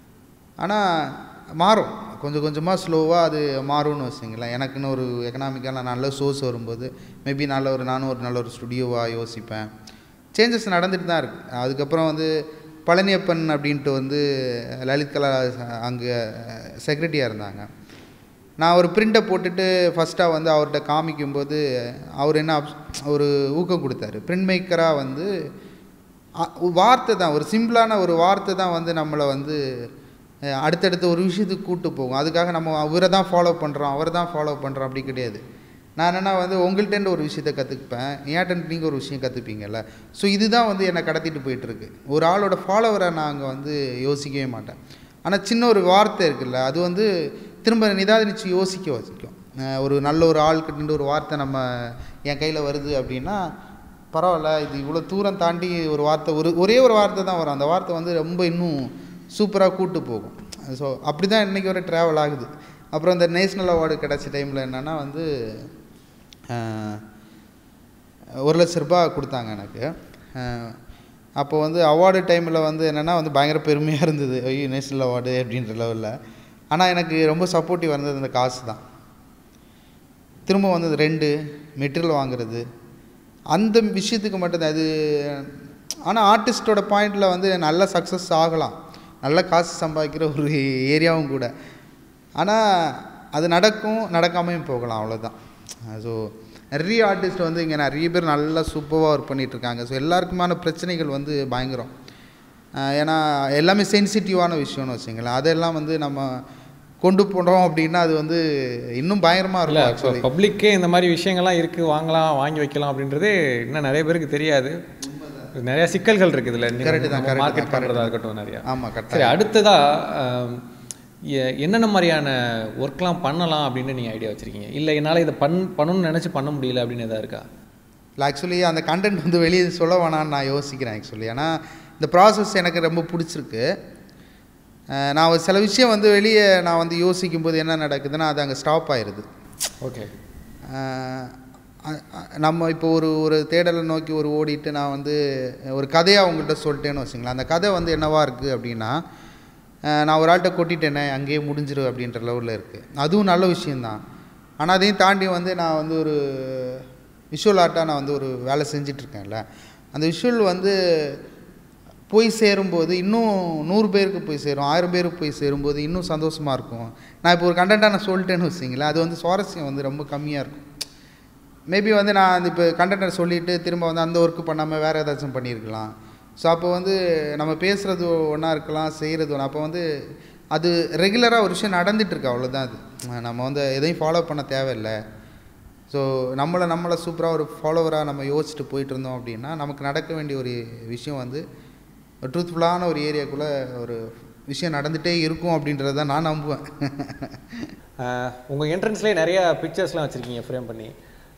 ஆனால் மாறும் கொஞ்சம் கொஞ்சமாக ஸ்லோவாக அது மாறும்னு வச்சுங்களேன் எனக்குன்னு ஒரு எக்கனாமிக்கான நல்ல சோர்ஸ் வரும்போது மேபி நல்ல ஒரு நானும் ஒரு நல்ல ஒரு ஸ்டுடியோவாக யோசிப்பேன் சேஞ்சஸ் நடந்துட்டு தான் இருக்குது அதுக்கப்புறம் வந்து பழனியப்பன் அப்படின்ட்டு வந்து லலித் கலா அங்கே செக்ரட்டரியாக இருந்தாங்க நான் ஒரு பிரிண்டை போட்டுட்டு ஃபஸ்ட்டாக வந்து அவர்கிட்ட காமிக்கும்போது அவர் என்ன அப்ஸ்- ஒரு ஊக்கம் கொடுத்தாரு பிரிண்ட் மேக்கராக வந்து அ- ஒரு வார்த்தை தான் ஒரு சிம்பிளான ஒரு வார்த்தை தான் வந்து நம்மளை வந்து அஹ், அடுத்தடுத்த ஒரு விஷயத்துக்கு கூட்டு போகும் அதுக்காக நம்ம அவரை தான் ஃபாலோ பண்ணுறோம் அவரை தான் ஃபாலோ பண்ணுறோம் அப்படி கிடையாது நான் என்னென்னா வந்து உங்கள்கிட்ட ஒரு விஷயத்தை கற்றுப்பேன் ஏன்ட்டு நீங்கள் ஒரு விஷயம் கற்றுப்பீங்கல்ல ஸோ இதுதான் வந்து என்னை கடத்திட்டு போயிட்டுருக்கு ஒரு ஆளோட ஃபாலோவரை நாங்கள் வந்து யோசிக்கவே மாட்டேன் ஆனால் சின்ன ஒரு வார்த்தை இருக்குல்ல அது வந்து திரும்ப நிதானிச்சு யோசிக்க வச்சுக்கும் அஹ், ஒரு நல்ல ஒரு ஆள்கிட்ட ஒரு வார்த்தை நம்ம என் கையில் வருது அப்படின்னா பரவாயில்ல இது இவ்வளோ தூரம் தாண்டி ஒரு வார்த்தை ஒரு ஒரே ஒரு வார்த்தை தான் வரும் அந்த வார்த்தை வந்து ரொம்ப இன்னும் சூப்பராக கூட்டு போகும் ஸோ அப்படி தான் இன்றைக்கி வரை ட்ராவல் ஆகுது அப்புறம் இந்த நேஷ்னல் அவார்டு கிடச்ச டைமில் என்னென்னா வந்து அஹ், ஒரு லட்ச ரூபாய் கொடுத்தாங்க எனக்கு அஹ், அப்போ வந்து அவார்டு டைமில் வந்து என்னென்னா வந்து பயங்கர பெருமையாக இருந்தது ஐயோ நேஷ்னல் அவார்டு அப்படின்ற லெவலில் ஆனால் எனக்கு ரொம்ப சப்போர்ட்டிவ் இருந்தது அந்த காசு தான் திரும்ப வந்தது ரெண்டு மெட்டீரியல் வாங்குறது அந்த விஷயத்துக்கு மட்டும்தான் அது ஆனால் ஆர்டிஸ்டோட பாயிண்டில் வந்து நல்ல சக்ஸஸ் ஆகலாம் நல்ல காசு சம்பாதிக்கிற ஒரு ஏரியாவும் கூட ஆனால் அது நடக்கும் நடக்காமையும் போகலாம் அவ்வளோதான் ஸோ நிறைய ஆர்டிஸ்ட் வந்து இங்கே நிறைய பேர் நல்லா சூப்பராக ஒர்க் பண்ணிகிட்ருக்காங்க ஸோ எல்லாருக்குமான பிரச்சனைகள் வந்து பயங்கரம் ஆஹ் ஏன்னா எல்லாமே சென்சிட்டிவான விஷயம்னு வச்சுங்களேன் அதெல்லாம் வந்து நம்ம கொண்டு போனோம் அப்படின்னா அது வந்து இன்னும் பயங்கரமாக இல்லை இருக்கும் இப்போ ஆக்சுவலி பப்ளிக்கே இந்த மாதிரி விஷயங்கள்லாம் இருக்குது வாங்கலாம் வாங்கி வைக்கலாம் அப்படின்றது இன்னும் நிறைய பேருக்கு தெரியாது நிறைய சிக்கல்கள் இருக்குது இதில் Correct தான், correct மார்க்கெட் தான், correct பண்ணுறதா இருக்கட்டும் நிறையா ஆமாம் கரெக்டாக சரி அடுத்ததாக என்னென்ன மாதிரியான ஒர்க்லாம் பண்ணலாம் அப்படின்னு நீங்கள் ஐடியா வச்சுருக்கீங்க இல்லை என்னால் இதை பண் பண்ணணும்னு நினச்சி பண்ண முடியல அப்படின்னு எதாவது இருக்கா இல்லை ஆக்சுவலி அந்த கண்டென்ட் வந்து வெளியே சொல்ல வேணாம்னு நான் யோசிக்கிறேன் ஆக்சுவலி ஏன்னா இந்த ப்ராசஸ் எனக்கு ரொம்ப பிடிச்சிருக்கு அஹ் நான் ஒரு சில விஷயம் வந்து வெளியே நான் வந்து யோசிக்கும் போது என்ன நடக்குதுன்னா அது அங்கே ஸ்டாப் ஆயிடுது ஓகே அஹ் அ- அ- நம்ம இப்போ ஒரு ஒரு தேடலை நோக்கி ஒரு ஓடிட்டு நான் வந்து ஒரு கதையை அவங்கள்ட்ட சொல்லிட்டேன்னு வச்சுங்களேன் அந்த கதை வந்து என்னவா இருக்குது அப்படின்னா அஹ் நான் ஒரு ஆள்கிட்ட கொட்டிட்டேனே அங்கேயே முடிஞ்சிரு அப்படின்ற லெவலில் இருக்குது அதுவும் நல்ல விஷயந்தான் ஆனால் அதையும் தாண்டி வந்து நான் வந்து ஒரு விஷுவல் ஆர்ட்டாக நான் வந்து ஒரு வேலை செஞ்சிட்ருக்கேன்ல அந்த விஷுவல் வந்து போய் சேரும்போது இன்னும் நூறு பேருக்கு போய் சேரும் ஆயிரம் பேருக்கு போய் சேரும்போது இன்னும் சந்தோஷமாக இருக்கும் நான் இப்போ ஒரு கண்டென்ட்டாக நான் சொல்லிட்டேன்னு வச்சிங்களேன் அது வந்து சுவாரஸ்யம் வந்து ரொம்ப கம்மியாக இருக்கும் மேபி வந்து நான் அந்த இப்போ கண்டென்ட்டை சொல்லிவிட்டு திரும்ப வந்து அந்த ஒர்க்கு பண்ணாமல் வேறு ஏதாச்சும் பண்ணியிருக்கலாம் ஸோ அப்போ வந்து நம்ம பேசுகிறது ஒன்றா இருக்கலாம் செய்கிறது ஒன்றா அப்போ வந்து அது ரெகுலராக ஒரு விஷயம் நடந்துட்டு இருக்கு அவ்வளோதான் அது நம்ம வந்து எதையும் ஃபாலோ பண்ண தேவையில்லை ஸோ நம்மளை நம்மளை சூப்பராக ஒரு ஃபாலோவராக நம்ம யோசிச்சுட்டு போயிட்டு இருந்தோம் அப்படின்னா நமக்கு நடக்க வேண்டிய ஒரு விஷயம் வந்து ஒரு ட்ரூத்ஃபுல்லான ஒரு ஏரியாக்குள்ளே ஒரு விஷயம் நடந்துகிட்டே இருக்கும் அப்படின்றத நான் நம்புவேன் உங்கள் என்ட்ரன்ஸ்லேயே நிறைய பிக்சர்ஸ்லாம் வச்சுருக்கீங்க ஃப்ரேம் பண்ணி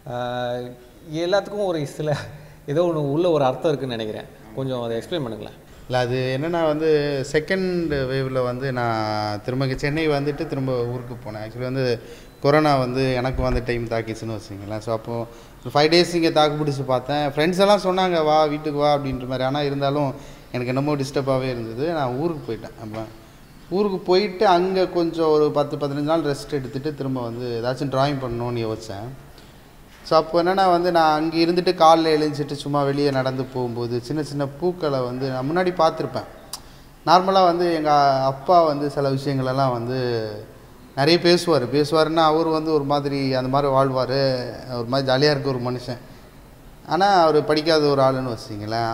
ஆஹ் எல்லாத்துக்கும் ஒரு சில ஏதோ ஒன்று உள்ள ஒரு அர்த்தம் இருக்குன்னு நினைக்கிறேன் கொஞ்சம் அதை எக்ஸ்பிளைன் பண்ணுங்களேன் இல்லை அது என்னென்னா வந்து செகண்ட் வேவில் வந்து நான் திரும்ப இங்க சென்னை வந்துட்டு திரும்ப ஊருக்கு போனேன் ஆக்சுவலி வந்து கொரோனா வந்து எனக்கு வந்து டைம் தாக்கிச்சுன்னு வச்சுங்களேன் ஸோ அப்போது ஒரு ஃபைவ் டேஸ் இங்கே தாக்கு பிடிச்சி பார்த்தேன் ஃப்ரெண்ட்ஸ் எல்லாம் சொன்னாங்க வா வீட்டுக்கு வா அப்படின்ற மாதிரி ஆனால் இருந்தாலும் எனக்கு என்னமோ டிஸ்டர்பாகவே இருந்தது நான் ஊருக்கு போயிட்டேன் அப்போ ஊருக்கு போயிட்டு அங்கே கொஞ்சம் ஒரு பத்து பதினஞ்சு நாள் ரெஸ்ட் எடுத்துகிட்டு திரும்ப வந்து ஏதாச்சும் ட்ராயிங் பண்ணணும்னு யோசித்தேன் ஸோ அப்போ என்னென்னா வந்து நான் அங்கே இருந்துட்டு காலைல எழுந்திரிச்சிட்டு சும்மா வெளியே நடந்து போகும்போது சின்ன சின்ன பூக்களை வந்து நான் முன்னாடி பார்த்துருப்பேன் நார்மலாக வந்து எங்கள் அப்பா வந்து சில விஷயங்களெல்லாம் வந்து நிறைய பேசுவார் பேசுவாருன்னா அவர் வந்து ஒரு மாதிரி அந்த மாதிரி வாழ்வார் ஒரு மாதிரி ஜாலியாக இருக்க ஒரு மனுஷன் ஆனால் அவர் படிக்காத ஒரு ஆளுன்னு வச்சிங்களேன்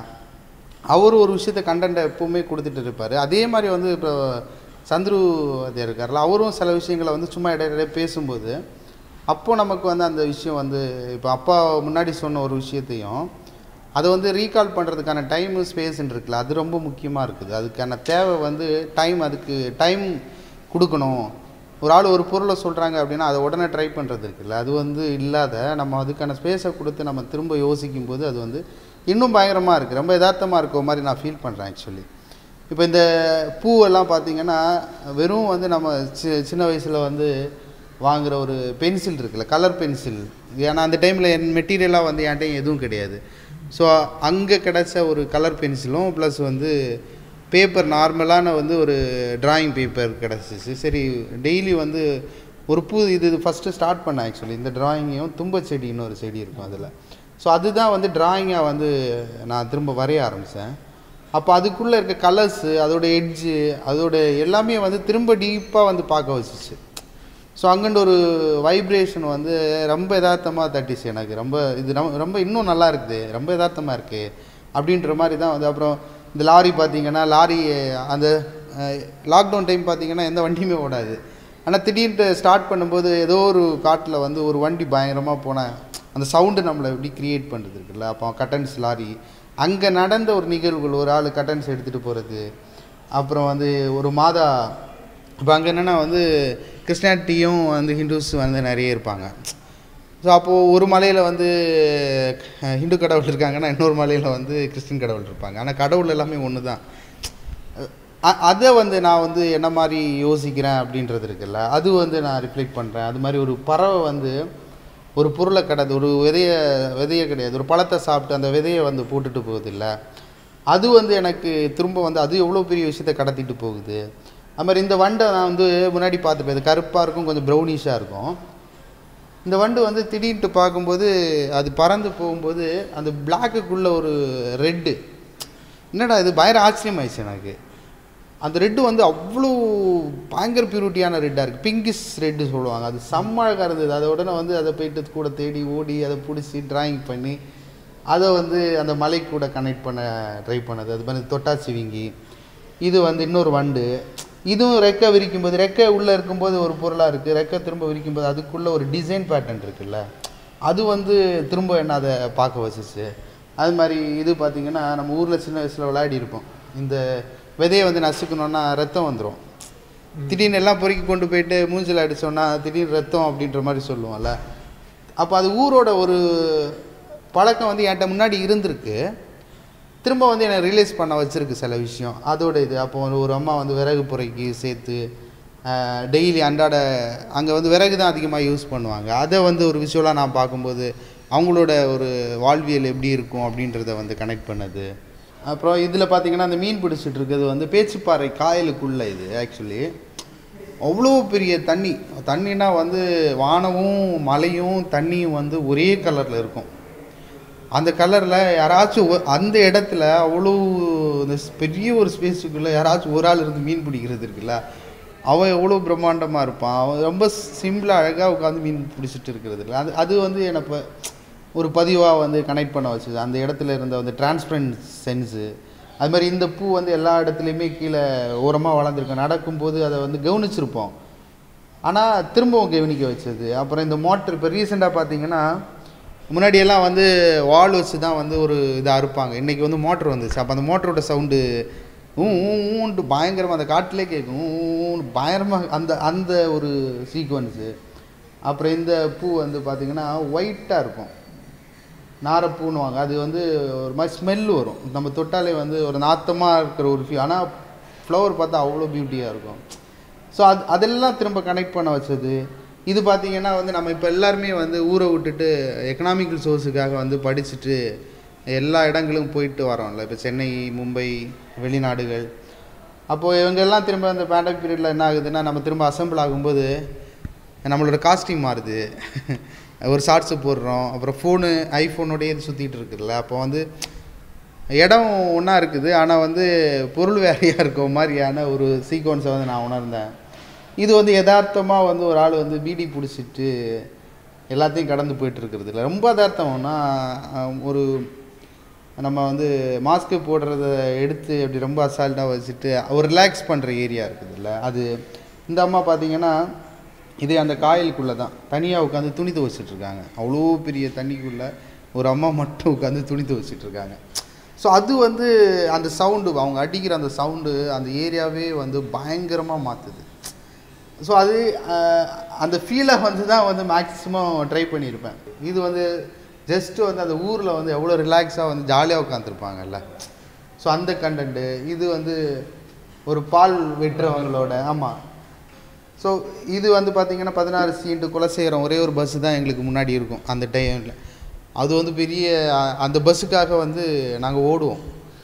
அவர் ஒரு விஷயத்த கண்டென்ட்டை எப்பவுமே கொடுத்துட்டு இருப்பார் அதே மாதிரி வந்து இப்போ சந்துரு வாத்தியார் இருக்கார்ல அவரும் சில விஷயங்களை வந்து சும்மா இடையிடையே பேசும்போது அப்போது நமக்கு வந்து அந்த விஷயம் வந்து இப்போ அப்பா முன்னாடி சொன்ன ஒரு விஷயத்தையும் அதை வந்து ரீகால் பண்ணுறதுக்கான டைமு ஸ்பேஸ்ன்னு இருக்குல்ல அது ரொம்ப முக்கியமாக இருக்குது அதுக்கான தேவை வந்து டைம் அதுக்கு டைம் கொடுக்கணும் ஒரு ஆள் ஒரு பொருளை சொல்கிறாங்க அப்படின்னா அதை உடனே ட்ரை பண்ணுறது இருக்குல்ல அது வந்து இல்லாத நம்ம அதுக்கான ஸ்பேஸை கொடுத்து நம்ம திரும்ப யோசிக்கும் போது அது வந்து இன்னும் பயங்கரமாக இருக்குது ரொம்ப யதார்த்தமாக இருக்க மாதிரி நான் ஃபீல் பண்ணுறேன் ஆக்சுவலி இப்போ இந்த பூவெல்லாம் பார்த்தீங்கன்னா வெறும் வந்து நம்ம சி சின்ன வயசில் வந்து வாங்குற ஒரு பென்சில் இருக்குல்ல கலர் பென்சில் ஏன்னா அந்த டைமில் என் மெட்டீரியலாக வந்து என்கிட்ட எதுவும் கிடையாது ஸோ அங்கே கிடைச்ச ஒரு கலர் பென்சிலும் ப்ளஸ் வந்து பேப்பர் நார்மலான வந்து ஒரு டிராயிங் பேப்பர் கிடச்சிச்சு சரி டெய்லி வந்து ஒரு பூ இது ஃபஸ்ட்டு ஸ்டார்ட் பண்ணேன் ஆக்சுவலி இந்த டிராயிங்கையும் தும்பச்செடின்னு ஒரு செடி இருக்கும் அதில் ஸோ அதுதான் வந்து டிராயிங்காக வந்து நான் திரும்ப வரைய ஆரம்பித்தேன் அப்போ அதுக்குள்ளே இருக்க கலர்ஸு அதோட எட்ஜு அதோட எல்லாமே வந்து திரும்ப டீப்பாக வந்து பார்க்க வச்சுச்சு ஸோ அங்கேண்டு ஒரு வைப்ரேஷன் வந்து ரொம்ப யதார்த்தமாக தட்டிச்சு எனக்கு ரொம்ப இது ரொம்ப ரொம்ப இன்னும் நல்லா இருக்குது ரொம்ப யதார்த்தமாக இருக்குது அப்படின்ற மாதிரி தான் வந்து அப்புறம் இந்த லாரி பார்த்தீங்கன்னா லாரி அந்த லாக்டவுன் டைம் பார்த்தீங்கன்னா எந்த வண்டியுமே ஓடாது ஆனால் திடீர்னு ஸ்டார்ட் பண்ணும்போது ஏதோ ஒரு காட்டில் வந்து ஒரு வண்டி பயங்கரமாக போன அந்த சவுண்டு நம்மளை எப்படி க்ரியேட் பண்ணுறது இருக்குல்ல அப்போ கட்டன்ஸ் லாரி அங்கே நடந்த ஒரு நிகழ்வுகள் ஒரு ஆள் கட்டன்ஸ் எடுத்துகிட்டு போகிறது அப்புறம் வந்து ஒரு மாதா இப்போ அங்கே என்னென்னா வந்து கிறிஸ்டியானிட்டியும் வந்து ஹிந்துஸ் வந்து நிறைய இருப்பாங்க ஸோ அப்போது ஒரு மலையில் வந்து அஹ், ஹிந்து கடவுள் இருக்காங்கன்னா இன்னொரு மலையில் வந்து கிறிஸ்டின் கடவுள் இருப்பாங்க ஆனால் கடவுள் எல்லாமே ஒன்று தான் அ- அதை வந்து நான் வந்து என்ன மாதிரி யோசிக்கிறேன் அப்படின்றது இருக்குல்ல அது வந்து நான் ரிஃப்ளெக்ட் பண்ணுறேன் அது மாதிரி ஒரு பறவை வந்து ஒரு பொருளை கிடையாது ஒரு விதைய விதைய கிடையாது ஒரு பழத்தை சாப்பிட்டு அந்த விதையை வந்து போட்டுட்டு போகுதில்ல அது வந்து எனக்கு திரும்ப வந்து அது எவ்வளோ பெரிய விஷயத்தை கடத்திட்டு போகுது அது மாதிரி இந்த வண்டை நான் வந்து முன்னாடி பார்த்துப்பேன் இது கருப்பாக இருக்கும் கொஞ்சம் ப்ரௌனிஷாக இருக்கும் இந்த வண்டு வந்து திடீர்னு பார்க்கும்போது அது பறந்து போகும்போது அந்த பிளாக்குக்குள்ளே ஒரு ரெட்டு என்னடா இது பயங்கர ஆச்சரியமாயிடுச்சு எனக்கு அந்த ரெட்டு வந்து அவ்வளோ பயங்கர பியூரிட்டியான ரெட்டாக இருக்குது பிங்கிஷ் ரெட்டு சொல்லுவாங்க அது செம்ம அழகாக இருந்தது அதை உடனே வந்து அதை போயிட்டு கூட தேடி ஓடி அதை பிடிச்சி டிராயிங் பண்ணி அதை வந்து அந்த மலை கூட கனெக்ட் பண்ண ட்ரை பண்ணது அது மாதிரி தொட்டாச்சிவிங்கி இது வந்து இன்னொரு வண்டு இதுவும் ரெக்கை விரிக்கும்போது ரெக்கை உள்ளே இருக்கும்போது ஒரு பொருளாக இருக்குது ரெக்கை திரும்ப விரிக்கும்போது அதுக்குள்ளே ஒரு டிசைன் பேட்டர்ன் இருக்குல்ல அது வந்து திரும்ப என்ன அதை பார்க்க வச்சுச்சு அது மாதிரி இது பார்த்திங்கன்னா நம்ம ஊரில் சின்ன வயசில் விளையாடி இருப்போம் இந்த விதையை வந்து நசுக்கணுன்னா ரத்தம் வந்துடும் திடீர்னு எல்லாம் பொறுக்கி கொண்டு போயிட்டு மூஞ்சில் அடிச்சோன்னா திடீர்னு ரத்தம் அப்படின்ற மாதிரி சொல்லுவோம்ல அப்போ அது ஊரோட ஒரு பழக்கம் வந்து என்கிட்ட முன்னாடி இருந்திருக்கு திரும்ப வந்து என்னை ரிலீஸ் பண்ண வச்சிருக்கு சில விஷயம் அதோட இது அப்போ ஒரு- ஒரு அம்மா வந்து விறகு புரைக்கு சேர்த்து டெய்லி அன்றாட அங்கே வந்து விறகு தான் அதிகமாக யூஸ் பண்ணுவாங்க அதை வந்து ஒரு விஷுவலாக நான் பார்க்கும்போது அவங்களோட ஒரு வாழ்வியல் எப்படி இருக்கும் அப்படின்றத வந்து கனெக்ட் பண்ணது அப்புறம் இதில் பார்த்தீங்கன்னா அந்த மீன் பிடிச்சிட்டு இருக்கிறது வந்து பேச்சுப்பாறை காயலுக்குள்ளே இது ஆக்சுவலி அவ்வளோ பெரிய தண்ணி தண்ணினா வந்து வானமும் மலையும் தண்ணியும் வந்து ஒரே கலரில் இருக்கும் அந்த கலரில் யாராச்சும் ஒ- அந்த இடத்துல அவ்வளோ இந்த ஸ்- பெரிய ஒரு ஸ்பேஸுக்குள்ளே யாராச்சும் ஒரு ஆள் இருந்து மீன் பிடிக்கிறது இருக்குல்ல அவன் எவ்வளோ பிரம்மாண்டமாக இருப்பான் அவன் ரொம்ப சிம்பிளாக அழகாக உட்காந்து மீன் பிடிச்சிட்டு இருக்கிறது இல்லை அது அது வந்து எனக்கு ஒரு பதிவாக வந்து கனெக்ட் பண்ண வச்சுது அந்த இடத்துல இருந்த வந்து டிரான்ஸ்பரண்ட் சென்ஸு அது மாதிரி இந்த பூ வந்து எல்லா இடத்துலையுமே கீழே ஓரமாக வளர்ந்துருக்கும் நடக்கும்போது அதை வந்து கவனிச்சிருப்போம் ஆனால் திரும்பவும் கவனிக்க வச்சது அப்புறம் இந்த மோட்டர் இப்போ ரீசெண்டாக பார்த்தீங்கன்னா முன்னாடியெல்லாம் வந்து வால் வச்சு தான் வந்து ஒரு இதாக அறுப்பாங்க இன்றைக்கி வந்து மோட்டர் வந்துச்சு அப்போ அந்த மோட்டரோட சவுண்டு ஊ ஊ, ஊன்ட்டு பயங்கரமாக அந்த காட்டிலே கேட்கும் ஊ, ஊன்னு பயங்கரமாக அந்த அந்த ஒரு சீக்வன்ஸு அப்புறம் இந்த பூ வந்து பார்த்திங்கன்னா ஒயிட்டாக இருக்கும் நாரப்பூன்னுவாங்க அது வந்து ஒரு மாதிரி ஸ்மெல் வரும் நம்ம தொட்டாலே வந்து ஒரு நாத்தமாக இருக்கிற ஒரு ஃபீ ஆனால் ஃப்ளவர் பார்த்தா அவ்வளோ பியூட்டியாக இருக்கும் ஸோ அது அதெல்லாம் திரும்ப கனெக்ட் பண்ண வச்சது இது பார்த்தீங்கன்னா வந்து நம்ம இப்போ எல்லாருமே வந்து ஊரை விட்டுட்டு எக்கனாமிக்கல் சோர்ஸுக்காக வந்து படிச்சுட்டு எல்லா இடங்களும் போயிட்டு வரோம்ல இப்போ சென்னை மும்பை வெளிநாடுகள் அப்போது இவங்க எல்லாம் திரும்ப அந்த பேண்டமிக் பீரியடில் என்ன ஆகுதுன்னா நம்ம திரும்ப அசெம்பிள் ஆகும்போது நம்மளோட காஸ்டியூம் மாறுது ஒரு ஷார்ட்ஸு போடுறோம் அப்புறம் ஃபோனு ஐஃபோனோடயே சுற்றிட்டு இருக்குல்ல அப்போ வந்து இடம் ஒன்றா இருக்குது ஆனால் வந்து பொருள் வேறையாக இருக்க மாதிரியான ஒரு சீக்வன்ஸை வந்து நான் உணர்ந்தேன் இது வந்து யதார்த்தமாக வந்து ஒரு ஆள் வந்து பீடி பிடிச்சிட்டு எல்லாத்தையும் கடந்து போயிட்டு இருக்கிறது இல்லை ரொம்ப யதார்த்தம்னா அஹ், ஒரு நம்ம வந்து மாஸ்க்கு போடுறத எடுத்து அப்படி ரொம்ப அசால்ட்டாக வச்சுட்டு ஒரு ரிலாக்ஸ் பண்ணுற ஏரியா இருக்குதுல்ல அது இந்த அம்மா பார்த்தீங்கன்னா இது அந்த காயலுக்குள்ளே தான் தனியாக உட்காந்து துணி துவைச்சிட்டு இருக்காங்க அவ்வளோ பெரிய தண்ணிக்குள்ளே ஒரு அம்மா மட்டும் உட்காந்து துணி துவைச்சிட்டு இருக்காங்க ஸோ அது வந்து அந்த சவுண்டு அவங்க அடிக்கிற அந்த சவுண்டு அந்த ஏரியாவே வந்து பயங்கரமாக மாற்றுது ஸோ அது அஹ், அந்த ஃபீலை வந்து தான் வந்து மேக்ஸிமம் ட்ரை பண்ணியிருப்பேன் இது வந்து ஜஸ்ட் வந்து அந்த ஊரில் வந்து எவ்வளோ ரிலாக்ஸாக வந்து ஜாலியாக உட்காந்துருப்பாங்கல்ல ஸோ அந்த கண்டென்ட்டு இது வந்து ஒரு பால் வெட்டுறவங்களோட ஆமாம் ஸோ இது வந்து பார்த்தீங்கன்னா பதினாறு சீட்டு குலசேகரம் ஒரே ஒரு பஸ்ஸு தான் எங்களுக்கு முன்னாடி இருக்கும் அந்த டைமில் அது வந்து பெரிய அ- அந்த பஸ்ஸுக்காக வந்து நாங்கள் ஓடுவோம்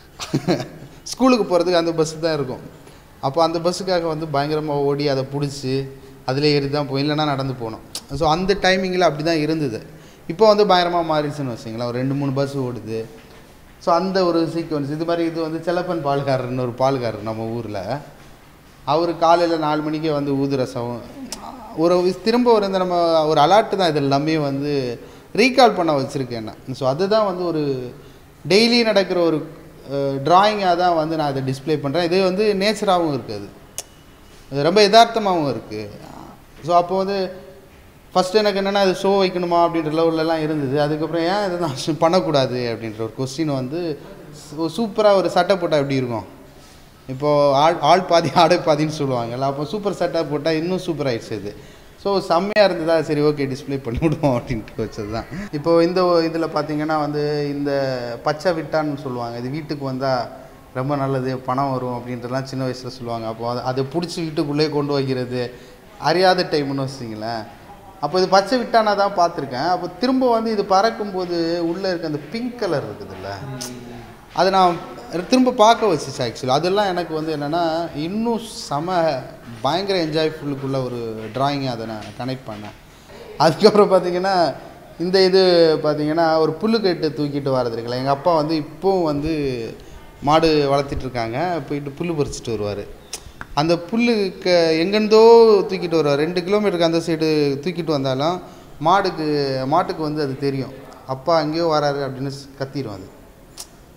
ஸ்கூலுக்கு போகிறதுக்கு அந்த பஸ்ஸு தான் இருக்கும் அப்போ அந்த பஸ்ஸுக்காக வந்து பயங்கரமாக ஓடி அதை பிடிச்சி அதில் ஏறி தான் போய் இல்லைன்னா நடந்து போனோம் ஸோ அந்த டைமிங்கில் அப்படி தான் இருந்தது இப்போ வந்து பயங்கரமாக மாறிடுச்சுன்னு வச்சிங்களேன் ஒரு ரெண்டு மூணு பஸ் ஓடுது ஸோ அந்த ஒரு சீக்வன்ஸ் இது மாதிரி இது வந்து செல்லப்பன் பால்காரர்னு ஒரு பால்காரர் நம்ம ஊரில் அவர் காலையில் நாலு மணிக்கே வந்து ஊதுற சவம் ஒரு வி- திரும்ப ஒரு இந்த நம்ம ஒரு அலாட்டு தான் இது எல்லாமே வந்து ரீகால் பண்ண வச்சுருக்கேன் என்ன ஸோ அதுதான் வந்து ஒரு டெய்லி நடக்கிற ஒரு ட்ராயிங்காக தான் வந்து நான் இதை டிஸ்ப்ளே பண்ணுறேன் இது வந்து நேச்சராகவும் இருக்குது இது ரொம்ப யதார்த்தமாகவும் இருக்குது ஸோ அப்போ வந்து ஃபஸ்ட்டு எனக்கு என்னென்னா இது ஷோ வைக்கணுமா அப்படின்ற லெவல்லலாம் இருந்தது அதுக்கப்புறம் ஏன் இதை நான் பண்ணக்கூடாது அப்படின்ற ஒரு கொஸ்டின் வந்து சூப்பராக ஒரு சட்டை போட்டால் எப்படி இருக்கும் இப்போது ஆள் ஆள் பாதி ஆடை பாதின்னு சொல்லுவாங்கல்ல அப்போ சூப்பர் சட்டை போட்டால் இன்னும் சூப்பர் ஆயிடுச்சு இது ஸோ செம்மையாக இருந்ததா சரி ஓகே டிஸ்ப்ளே பண்ணி விடுவோம் அப்படின்ட்டு வச்சது தான் இப்போ இந்த இதில் பார்த்தீங்கன்னா வந்து இந்த பச்சை விட்டான்னு சொல்லுவாங்க இது வீட்டுக்கு வந்தால் ரொம்ப நல்லது பணம் வரும் அப்படின்றலாம் சின்ன வயசில் சொல்லுவாங்க அப்போ அதை அதை பிடிச்சி வீட்டுக்குள்ளே கொண்டு வைக்கிறது அறியாத டைம்னு வச்சிங்களேன் அப்போ இது பச்சை விட்டானா தான் பார்த்துருக்கேன் அப்போ திரும்ப வந்து இது பறக்கும்போது உள்ளே இருக்க அந்த பிங்க் கலர் இருக்குதுல்ல அதை நான் திரும்ப பார்க்க வச்சுச்சு ஆக்சுவலி அதெல்லாம் எனக்கு வந்து என்னென்னா இன்னும் செம பயங்கர என்ஜாய்ஃபுல்லுக்குள்ள ஒரு டிராயிங்கை அதை நான் கனெக்ட் பண்ணேன் அதுக்கப்புறம் பார்த்தீங்கன்னா இந்த இது பார்த்தீங்கன்னா ஒரு புல்லுக்கட்டு தூக்கிட்டு வரது இருக்குல்ல எங்கள் அப்பா வந்து இப்போவும் வந்து மாடு வளர்த்திட்டு இருக்காங்க போயிட்டு புல் பறிச்சுட்டு வருவார் அந்த புல்லுக்கு எங்கேருந்தோ தூக்கிட்டு வருவார் ரெண்டு கிலோமீட்டருக்கு அந்த சைடு தூக்கிட்டு வந்தாலும் மாடுக்கு மாட்டுக்கு வந்து அது தெரியும் அப்பா அங்கேயோ வராரு அப்படின்னு கத்திரும் அது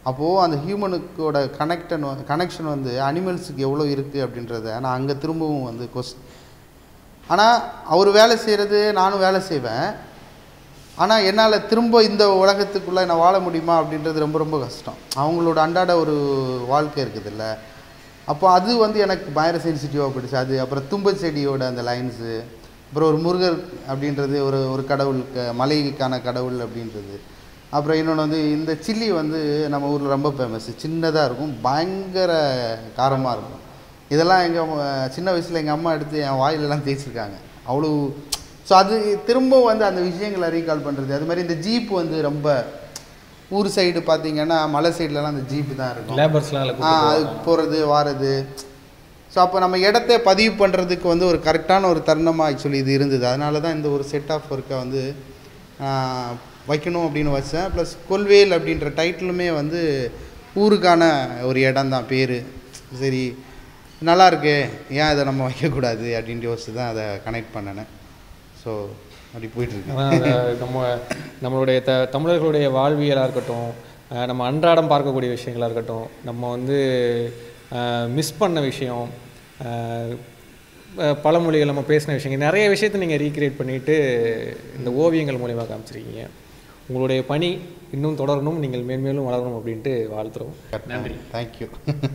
அப்போது அந்த ஹியூமனுக்கோட கனெக்டன் கனெக்ஷன் வந்து அனிமல்ஸுக்கு எவ்வளோ இருக்குது அப்படின்றத நான் அங்கே திரும்பவும் வந்து கொஸ் ஆனால் அவர் வேலை செய்கிறது நானும் வேலை செய்வேன் ஆனால் என்னால் திரும்ப இந்த உலகத்துக்குள்ளே நான் வாழ முடியுமா அப்படின்றது ரொம்ப ரொம்ப கஷ்டம் அவங்களோட அன்றாட ஒரு வாழ்க்கை இருக்குதுல்ல அப்போ அது வந்து எனக்கு பயங்கர சென்சிட்டிவாக போயிடுச்சு அது அப்புறம் தும்பை செடியோட அந்த லைன்ஸு அப்புறம் ஒரு முருகர் அப்படின்றது ஒரு ஒரு கடவுள் க- மலைக்கான கடவுள் அப்படின்றது அப்புறம் இன்னொன்று வந்து இந்த சில்லி வந்து நம்ம ஊரில் ரொம்ப ஃபேமஸ் சின்னதாக இருக்கும் பயங்கர காரமாக இருக்கும் இதெல்லாம் எங்கள் சின்ன வயசில் எங்கள் அம்மா எடுத்து என் வாயிலெல்லாம் தேய்ச்சிருக்காங்க அவ்வளோ ஸோ அது திரும்ப வந்து அந்த விஷயங்களை ரீகால் பண்ணுறது அது மாதிரி இந்த ஜீப் வந்து ரொம்ப ஊர் சைடு பார்த்தீங்கன்னா மலை சைட்லலாம் அந்த ஜீப்பு தான் இருக்கும் லேபர்ஸ்லாம் அதில் ஆ கூப்பிட்டு அது போகிறது வாரது ஸோ அப்போ நம்ம இடத்த பதிவு பண்ணுறதுக்கு வந்து ஒரு கரெக்டான ஒரு தருணமாக ஆக்சுவலி இது இருந்தது அதனால தான் இந்த ஒரு செட் ஆஃப் ஒர்க்கை வந்து ஆ, வைக்கணும் அப்படின்னு வச்சேன் ப்ளஸ் கொல்வேல் அப்படின்ற டைட்டிலுமே வந்து ஊருக்கான ஒரு இடம் தான் பேர் சரி நல்லா இருக்கு ஏன் இதை நம்ம வைக்கக்கூடாது அப்படின்ட்டு யோசிச்சு தான் அதை கனெக்ட் பண்ணினேன் ஸோ அப்படி போயிட்டுருக்கு அதான் அந்த நம்ம நம்மளுடைய த தமிழர்களுடைய வாழ்வியலாக இருக்கட்டும் அஹ் நம்ம அன்றாடம் பார்க்கக்கூடிய விஷயங்களாக இருக்கட்டும் நம்ம வந்து மிஸ் பண்ண விஷயம் அஹ் அஹ் பழமொழிகள் நம்ம பேசின விஷயங்கள் நிறைய விஷயத்தை நீங்கள் ரீக்ரியேட் பண்ணிட்டு இந்த ஓவியங்கள் மூலிமா காமிச்சிருக்கீங்க உங்களுடைய பணி இன்னும் தொடரணும் நீங்கள் மேன்மேலும் வளரணும் அப்படின்ட்டு வாழ்த்துறோம் நன்றி தேங்க்யூ